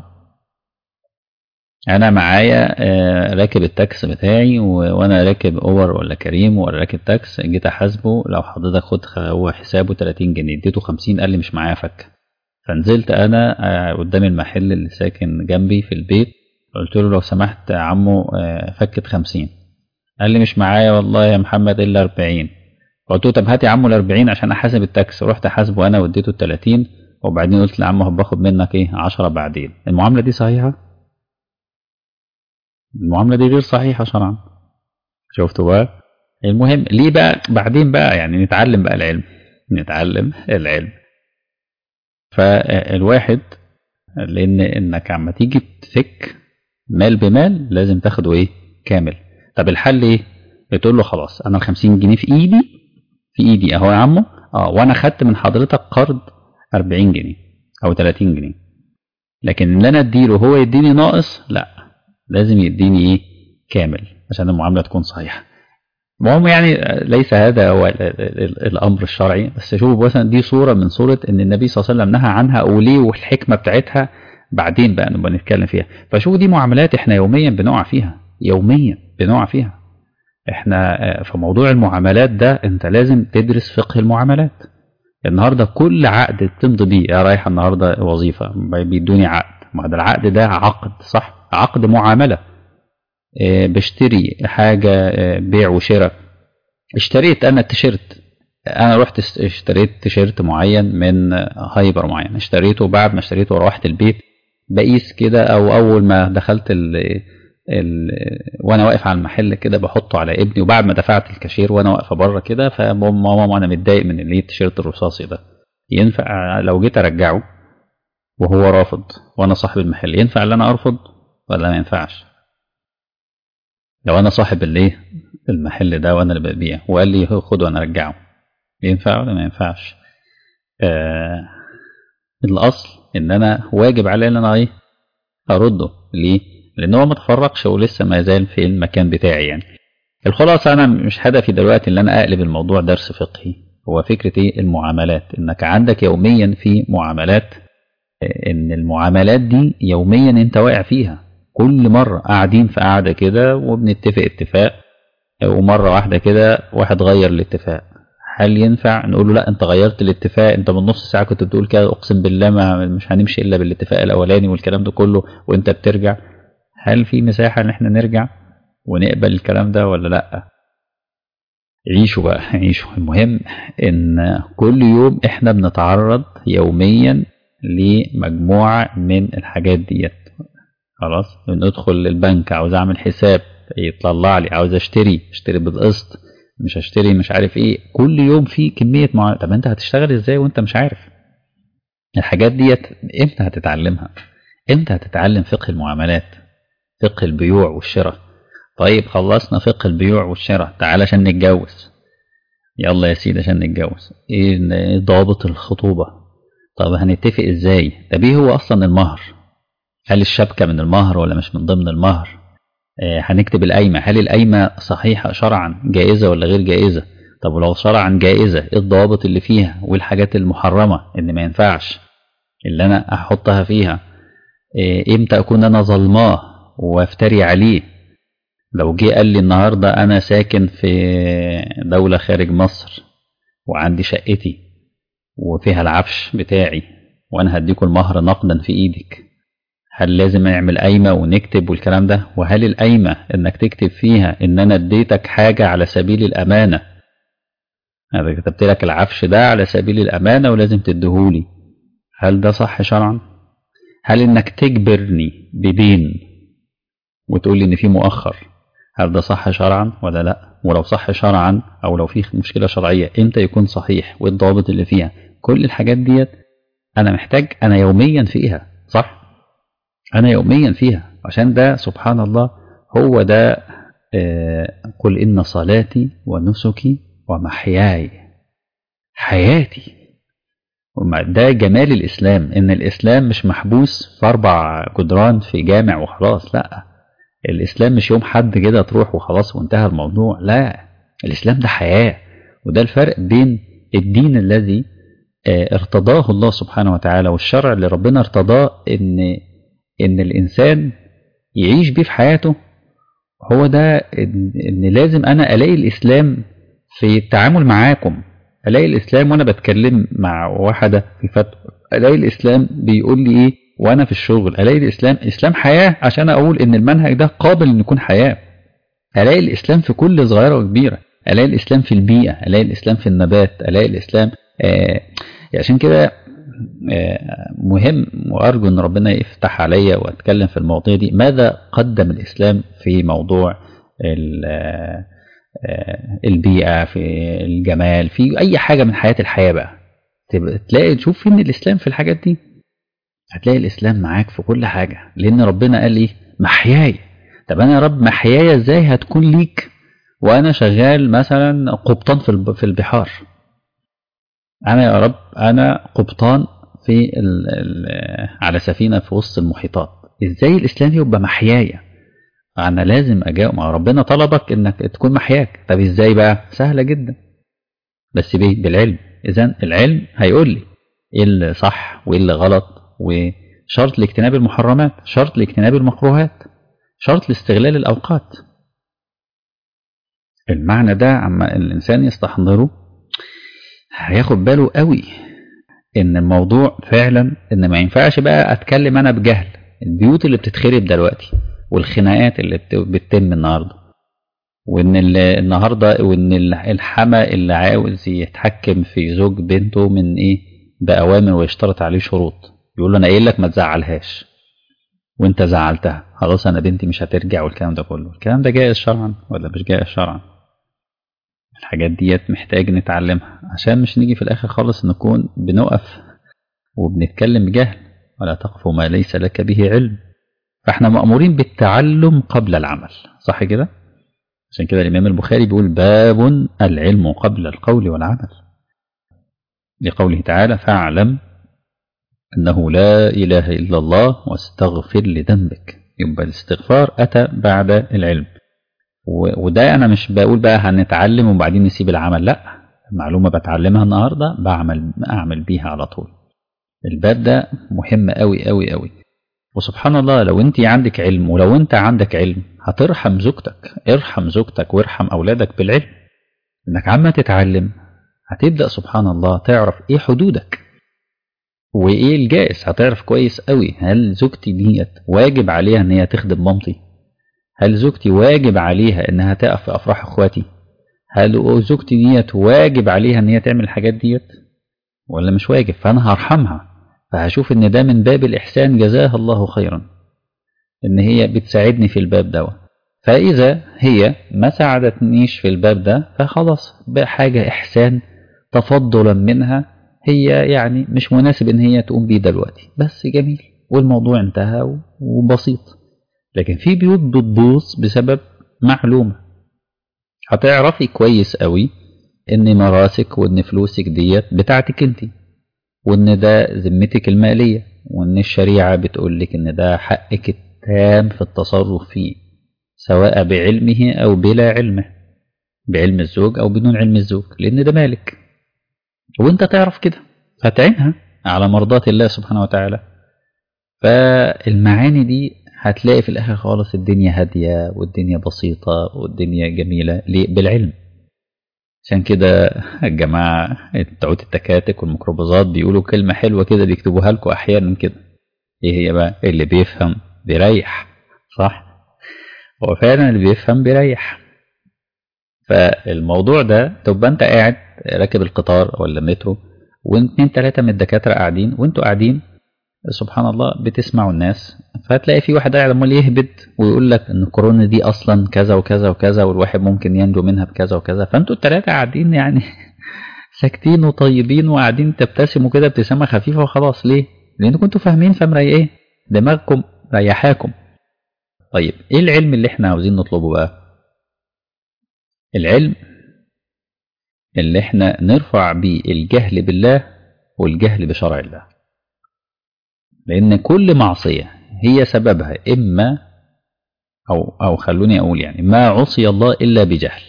انا معايا راكب التاكس بتاعي وانا راكب اوبر ولا كريم ولا راكب تاكس جيت احاسبه لو حضرتك خد هو حسابه 30 جنيه اديته 50 قال لي مش معايا فكه فنزلت انا قدام المحل اللي ساكن جنبي في البيت قلت له لو سمحت يا عمو فكة 50 قال لي مش معايا والله يا محمد الا 40 قلت له طب هات يا عمو ال 40 عشان احاسب التاكس رحت احاسبه انا واديته ال 30 وبعدين قلت لعمو باخد منك ايه 10 بعدين المعامله دي صحيحه المعامله دي غير صحيحه شرعا شفتوا بقى المهم ليه بقى بعدين بقى يعني نتعلم بقى العلم نتعلم العلم فالواحد لان انك عما تيجي تفك مال بمال لازم تاخده ايه كامل طب الحل ايه بتقول له خلاص انا ال 50 جنيه في ايدي في ايدي اهو يا عمو اه وانا خدت من حضرتك قرض 40 جنيه او 30 جنيه لكن اللي انا اديله هو يديني ناقص لا لازم يديني ايه كامل عشان المعامله تكون صحيحه المهم يعني ليس هذا هو الامر الشرعي بس شوفوا مثلا دي صوره من صوره ان النبي صلى الله عليه وسلم نهى عنها وليه والحكمه بتاعتها بعدين بقى نبقى نتكلم فيها فشوفوا دي معاملات احنا يوميا بنقع فيها يوميا بنقع فيها احنا في موضوع المعاملات ده انت لازم تدرس فقه المعاملات النهارده كل عقد بتمضي بيه يا رايحه النهارده وظيفه بيدوني عقد ما ده العقد ده عقد صح عقد معامله بشتري حاجة بيع وشراء اشتريت أنا التيشيرت أنا رحت اشتريت تيشيرت معين من هايبر معين اشتريته بعد ما اشتريته وروحت البيت بقيس كده أو أول ما دخلت ال ال وانا واقف على المحل كده بحطه على ابني وبعد ما دفعت الكاشير وانا واقفه بره كده فماما ماما انا متضايق من اللي التيشيرت الرصاصي ده ينفع لو جيت ارجعه وهو رافض وانا صاحب المحل ينفع ان انا ارفض ولا ما ينفعش لو انا صاحب الايه المحل ده وانا اللي ببيع وقال لي خده وانا ارجعه ينفع ولا ما ينفعش آه الاصل ان انا واجب علي ان انا ايه ارده ليه لان هو ما تفرقش ولسه ما زال في المكان بتاعي يعني الخلاصه انا مش هدفي دلوقتي ان انا اقلب الموضوع درس فقهي هو فكره ايه المعاملات انك عندك يوميا في معاملات ان المعاملات دي يوميا انت واقع فيها كل مرة قاعدين في قاعدة كده وبنتفق اتفاق ومرة واحدة كده واحد غير الاتفاق هل ينفع نقول له لا انت غيرت الاتفاق انت من نص ساعة كنت بتقول كده اقسم بالله ما مش هنمشي الا بالاتفاق الاولاني والكلام ده كله وانت بترجع هل في مساحة ان احنا نرجع ونقبل الكلام ده ولا لا عيشوا بقى عيشوا المهم ان كل يوم احنا بنتعرض يوميا لمجموعة من الحاجات ديت خلاص ندخل البنك عاوز اعمل حساب يطلع لي عاوز اشتري اشتري بالقسط مش هشتري مش عارف ايه كل يوم في كميه مع... طب انت هتشتغل ازاي وانت مش عارف الحاجات ديت امتى هتتعلمها امتى هتتعلم فقه المعاملات فقه البيوع والشراء طيب خلصنا فقه البيوع والشراء تعال عشان نتجوز يلا يا سيدي عشان نتجوز ايه ضوابط الخطوبه طب هنتفق ازاي طب ايه هو اصلا المهر هل الشبكة من المهر ولا مش من ضمن المهر آه هنكتب القايمة هل القايمة صحيحة شرعا جائزة ولا غير جائزة طب ولو شرعا جائزة ايه الضوابط اللي فيها والحاجات المحرمة ان ما ينفعش اللي انا احطها فيها آه امتى اكون انا ظلماه وافتري عليه لو جه قال لي النهاردة أنا ساكن في دولة خارج مصر وعندي شقتي وفيها العفش بتاعي وأنا هديكوا المهر نقدا في إيدك هل لازم نعمل قايمة ونكتب والكلام ده وهل القايمة إنك تكتب فيها إن أنا اديتك حاجة على سبيل الأمانة أنا كتبت لك العفش ده على سبيل الأمانة ولازم تديهولي هل ده صح شرعا؟ هل إنك تجبرني بدين وتقول لي إن في مؤخر هل ده صح شرعا ولا لا ولو صح شرعا او لو في مشكله شرعيه امتى يكون صحيح وايه الضوابط اللي فيها كل الحاجات ديت انا محتاج انا يوميا فيها صح انا يوميا فيها عشان ده سبحان الله هو ده آه قل ان صلاتي ونسكي ومحياي حياتي ده جمال الاسلام ان الاسلام مش محبوس في اربع جدران في جامع وخلاص لا الإسلام مش يوم حد كده تروح وخلاص وانتهى الموضوع لا الإسلام ده حياة وده الفرق بين الدين الذي ارتضاه الله سبحانه وتعالى والشرع اللي ربنا ارتضاه إن إن الإنسان يعيش بيه في حياته هو ده إن لازم أنا ألاقي الإسلام في التعامل معاكم ألاقي الإسلام وأنا بتكلم مع واحدة في فتوى ألاقي الإسلام بيقول لي إيه وانا في الشغل الاقي الاسلام اسلام حياه عشان اقول ان المنهج ده قابل ان يكون حياه الاقي الاسلام في كل صغيره وكبيره الاقي الاسلام في البيئه الاقي الاسلام في النبات الاقي الاسلام آه عشان كده آه مهم وارجو ان ربنا يفتح عليا واتكلم في المواضيع دي ماذا قدم الاسلام في موضوع آه البيئه في الجمال في اي حاجه من حياه الحياه بقى تلاقي تشوف فين الاسلام في الحاجات دي هتلاقي الإسلام معاك في كل حاجة لأن ربنا قال إيه محياي طب أنا يا رب محياي إزاي هتكون ليك وأنا شغال مثلا قبطان في في البحار أنا يا رب أنا قبطان في ال ال على سفينة في وسط المحيطات إزاي الإسلام يبقى محياي أنا لازم أجاوب مع ربنا طلبك إنك تكون محياك طب إزاي بقى سهلة جدا بس بيه بالعلم إذا العلم هيقول لي إيه اللي صح وإيه اللي غلط وشرط لاجتناب المحرمات شرط لاجتناب المكروهات شرط لاستغلال الأوقات المعنى ده عما الإنسان يستحضره هياخد باله قوي إن الموضوع فعلا إن ما ينفعش بقى أتكلم أنا بجهل البيوت اللي بتتخرب دلوقتي والخناقات اللي بتتم النهارده وإن النهارده وإن الحما اللي عاوز يتحكم في زوج بنته من إيه بأوامر ويشترط عليه شروط يقول له انا قايل لك ما تزعلهاش وانت زعلتها خلاص انا بنتي مش هترجع والكلام ده كله الكلام ده جائز شرعا ولا مش جائز شرعا الحاجات ديت محتاج نتعلمها عشان مش نيجي في الاخر خالص نكون بنقف وبنتكلم بجهل ولا تقف ما ليس لك به علم فاحنا مأمورين بالتعلم قبل العمل صح كده عشان كده الإمام البخاري بيقول باب العلم قبل القول والعمل لقوله تعالى فاعلم أنه لا إله إلا الله واستغفر لذنبك يبقى الاستغفار أتى بعد العلم وده أنا مش بقول بقى هنتعلم وبعدين نسيب العمل لا معلومة بتعلمها النهاردة بعمل أعمل بيها على طول الباب ده مهم قوي قوي قوي وسبحان الله لو انت عندك علم ولو انت عندك علم هترحم زوجتك ارحم زوجتك وارحم أولادك بالعلم انك عما تتعلم هتبدأ سبحان الله تعرف ايه حدودك وايه الجائز هتعرف كويس قوي هل زوجتي ديت واجب عليها ان هي تخدم مامتي هل زوجتي واجب عليها انها تقف في افراح اخواتي هل زوجتي ديت واجب عليها ان هي تعمل الحاجات ديت ولا مش واجب فانا هرحمها فهشوف ان ده من باب الاحسان جزاها الله خيرا ان هي بتساعدني في الباب دوت فاذا هي ما ساعدتنيش في الباب ده فخلاص بقى حاجه احسان تفضلا منها هي يعني مش مناسب ان هي تقوم بيه دلوقتي بس جميل والموضوع انتهى وبسيط لكن في بيوت بتبوظ بسبب معلومة هتعرفي كويس قوي ان مراسك وان فلوسك ديت بتاعتك انت وان ده ذمتك المالية وان الشريعة بتقولك ان ده حقك التام في التصرف فيه سواء بعلمه او بلا علمه بعلم الزوج او بدون علم الزوج لان ده مالك وانت تعرف كده فتعينها على مرضاة الله سبحانه وتعالى فالمعاني دي هتلاقي في الآخر خالص الدنيا هادية والدنيا بسيطة والدنيا جميلة ليه؟ بالعلم عشان كده الجماعة بتوع التكاتك والميكروباصات بيقولوا كلمة حلوة كده بيكتبوها لكم أحيانا كده إيه هي بقى؟ اللي بيفهم بيريح صح؟ هو فعلا اللي بيفهم بيريح فالموضوع ده تبقى أنت قاعد راكب القطار ولا المترو واثنين ثلاثة من الدكاترة قاعدين وانتوا قاعدين سبحان الله بتسمعوا الناس فهتلاقي في واحد قاعد عمال يهبد ويقول لك ان الكورونا دي اصلا كذا وكذا وكذا والواحد ممكن ينجو منها بكذا وكذا فانتوا الثلاثة قاعدين يعني ساكتين وطيبين وقاعدين تبتسموا كده ابتسامة خفيفة وخلاص ليه؟ لان كنتوا فاهمين فمريحين دماغكم ريحاكم طيب ايه العلم اللي احنا عاوزين نطلبه بقى؟ العلم اللي احنا نرفع بيه الجهل بالله والجهل بشرع الله لأن كل معصية هي سببها إما أو أو خلوني أقول يعني ما عصي الله إلا بجهل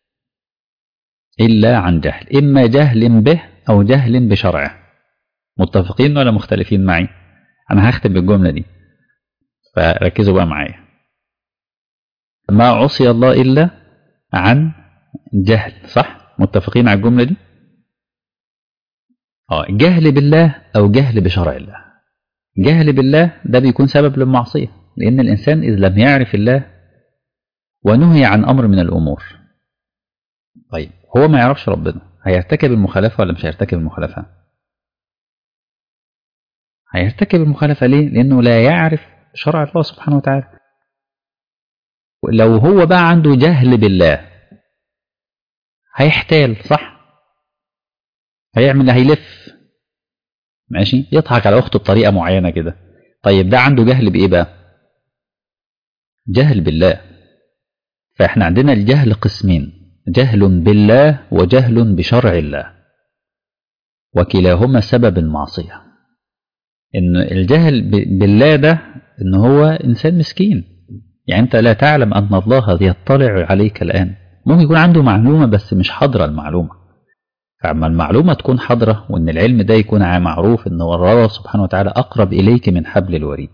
إلا عن جهل إما جهل به أو جهل بشرعه متفقين ولا مختلفين معي أنا هختم بالجملة دي فركزوا بقى معايا ما عصي الله إلا عن جهل صح متفقين على الجملة دي اه جهل بالله أو جهل بشرع الله جهل بالله ده بيكون سبب للمعصية لأن الإنسان إذ لم يعرف الله ونهي عن أمر من الأمور طيب هو ما يعرفش ربنا هيرتكب المخالفة ولا مش هيرتكب المخالفة هيرتكب المخالفة ليه لأنه لا يعرف شرع الله سبحانه وتعالى لو هو بقى عنده جهل بالله هيحتال صح هيعمل هيلف ماشي يضحك على اخته بطريقه معينه كده طيب ده عنده جهل بايه بقى جهل بالله فاحنا عندنا الجهل قسمين جهل بالله وجهل بشرع الله وكلاهما سبب المعصيه ان الجهل بالله ده ان هو انسان مسكين يعني انت لا تعلم ان الله يطلع عليك الان ممكن يكون عنده معلومه بس مش حاضره المعلومه فأما المعلومة تكون حاضرة وإن العلم ده يكون معروف إن الله سبحانه وتعالى أقرب إليك من حبل الوريد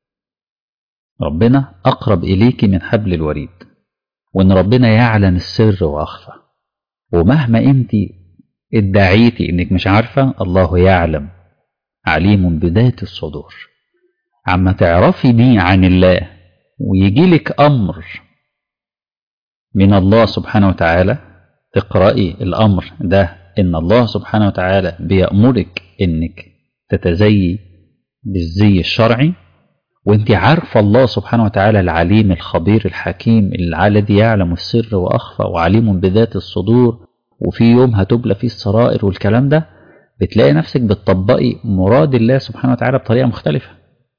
ربنا أقرب إليك من حبل الوريد وإن ربنا يعلم السر وأخفى ومهما أنت ادعيتي إنك مش عارفة الله يعلم عليم بذات الصدور عما تعرفي دي عن الله ويجيلك أمر من الله سبحانه وتعالى تقرأي الأمر ده إن الله سبحانه وتعالى بيأمرك إنك تتزيي بالزي الشرعي وانت عارفة الله سبحانه وتعالى العليم الخبير الحكيم الذي يعلم السر وأخفى وعليم بذات الصدور وفي يوم هتبلى فيه السرائر والكلام ده بتلاقي نفسك بتطبقي مراد الله سبحانه وتعالى بطريقة مختلفة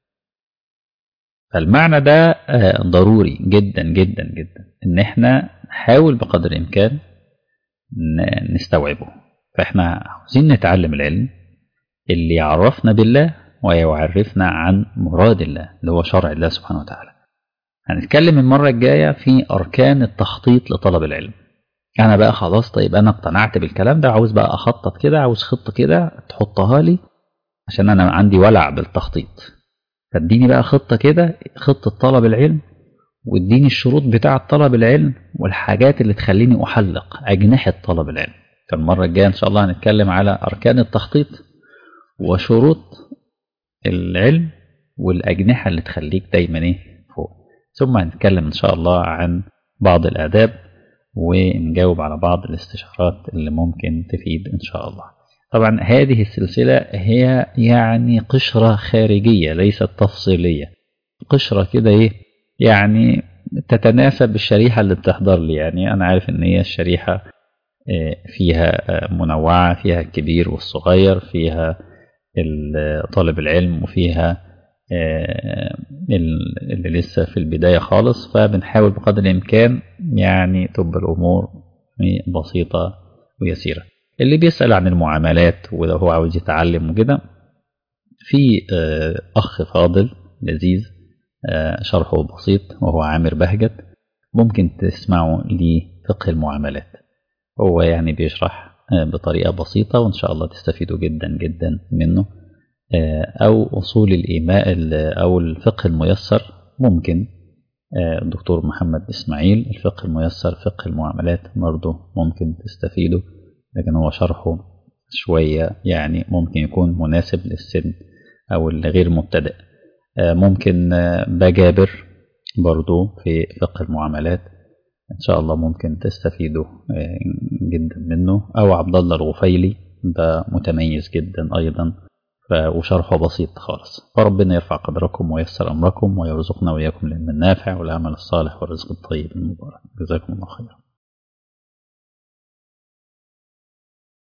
فالمعنى ده ضروري جدا جدا جدا ان احنا نحاول بقدر الامكان نستوعبه فاحنا عاوزين نتعلم العلم اللي يعرفنا بالله ويعرفنا عن مراد الله اللي هو شرع الله سبحانه وتعالى هنتكلم المرة الجاية في أركان التخطيط لطلب العلم أنا بقى خلاص طيب أنا اقتنعت بالكلام ده عاوز بقى أخطط كده عاوز خطة كده تحطها لي عشان أنا عندي ولع بالتخطيط فاديني بقى خطة كده خطة طلب العلم واديني الشروط بتاعة طلب العلم والحاجات اللي تخليني أحلق أجنحة طلب العلم فالمرة الجاية إن شاء الله هنتكلم على أركان التخطيط وشروط العلم والأجنحة اللي تخليك دايما إيه فوق ثم هنتكلم إن شاء الله عن بعض الآداب ونجاوب على بعض الاستشارات اللي ممكن تفيد إن شاء الله طبعا هذه السلسلة هي يعني قشرة خارجية ليست تفصيلية قشرة كده إيه يعني تتناسب بالشريحة اللي بتحضر لي يعني أنا عارف إن هي الشريحة فيها منوعة فيها الكبير والصغير فيها طالب العلم وفيها اللي لسه في البداية خالص فبنحاول بقدر الإمكان يعني تبقى الأمور بسيطة ويسيرة اللي بيسأل عن المعاملات ولو هو عاوز يتعلم وكده في أخ فاضل لذيذ شرحه بسيط وهو عامر بهجت ممكن تسمعوا لفقه المعاملات هو يعني بيشرح بطريقة بسيطة وإن شاء الله تستفيدوا جدا جدا منه أو أصول الإيماء أو الفقه الميسر ممكن الدكتور محمد إسماعيل الفقه الميسر فقه المعاملات برضه ممكن تستفيدوا لكن هو شرحه شوية يعني ممكن يكون مناسب للسن أو الغير مبتدئ ممكن بجابر برضو في فقه المعاملات إن شاء الله ممكن تستفيدوا جدا منه أو عبد الله الغفيلي ده متميز جدا أيضا وشرحه بسيط خالص فربنا يرفع قدركم ويسر أمركم ويرزقنا وإياكم العلم النافع والعمل الصالح والرزق الطيب المبارك جزاكم الله خيرا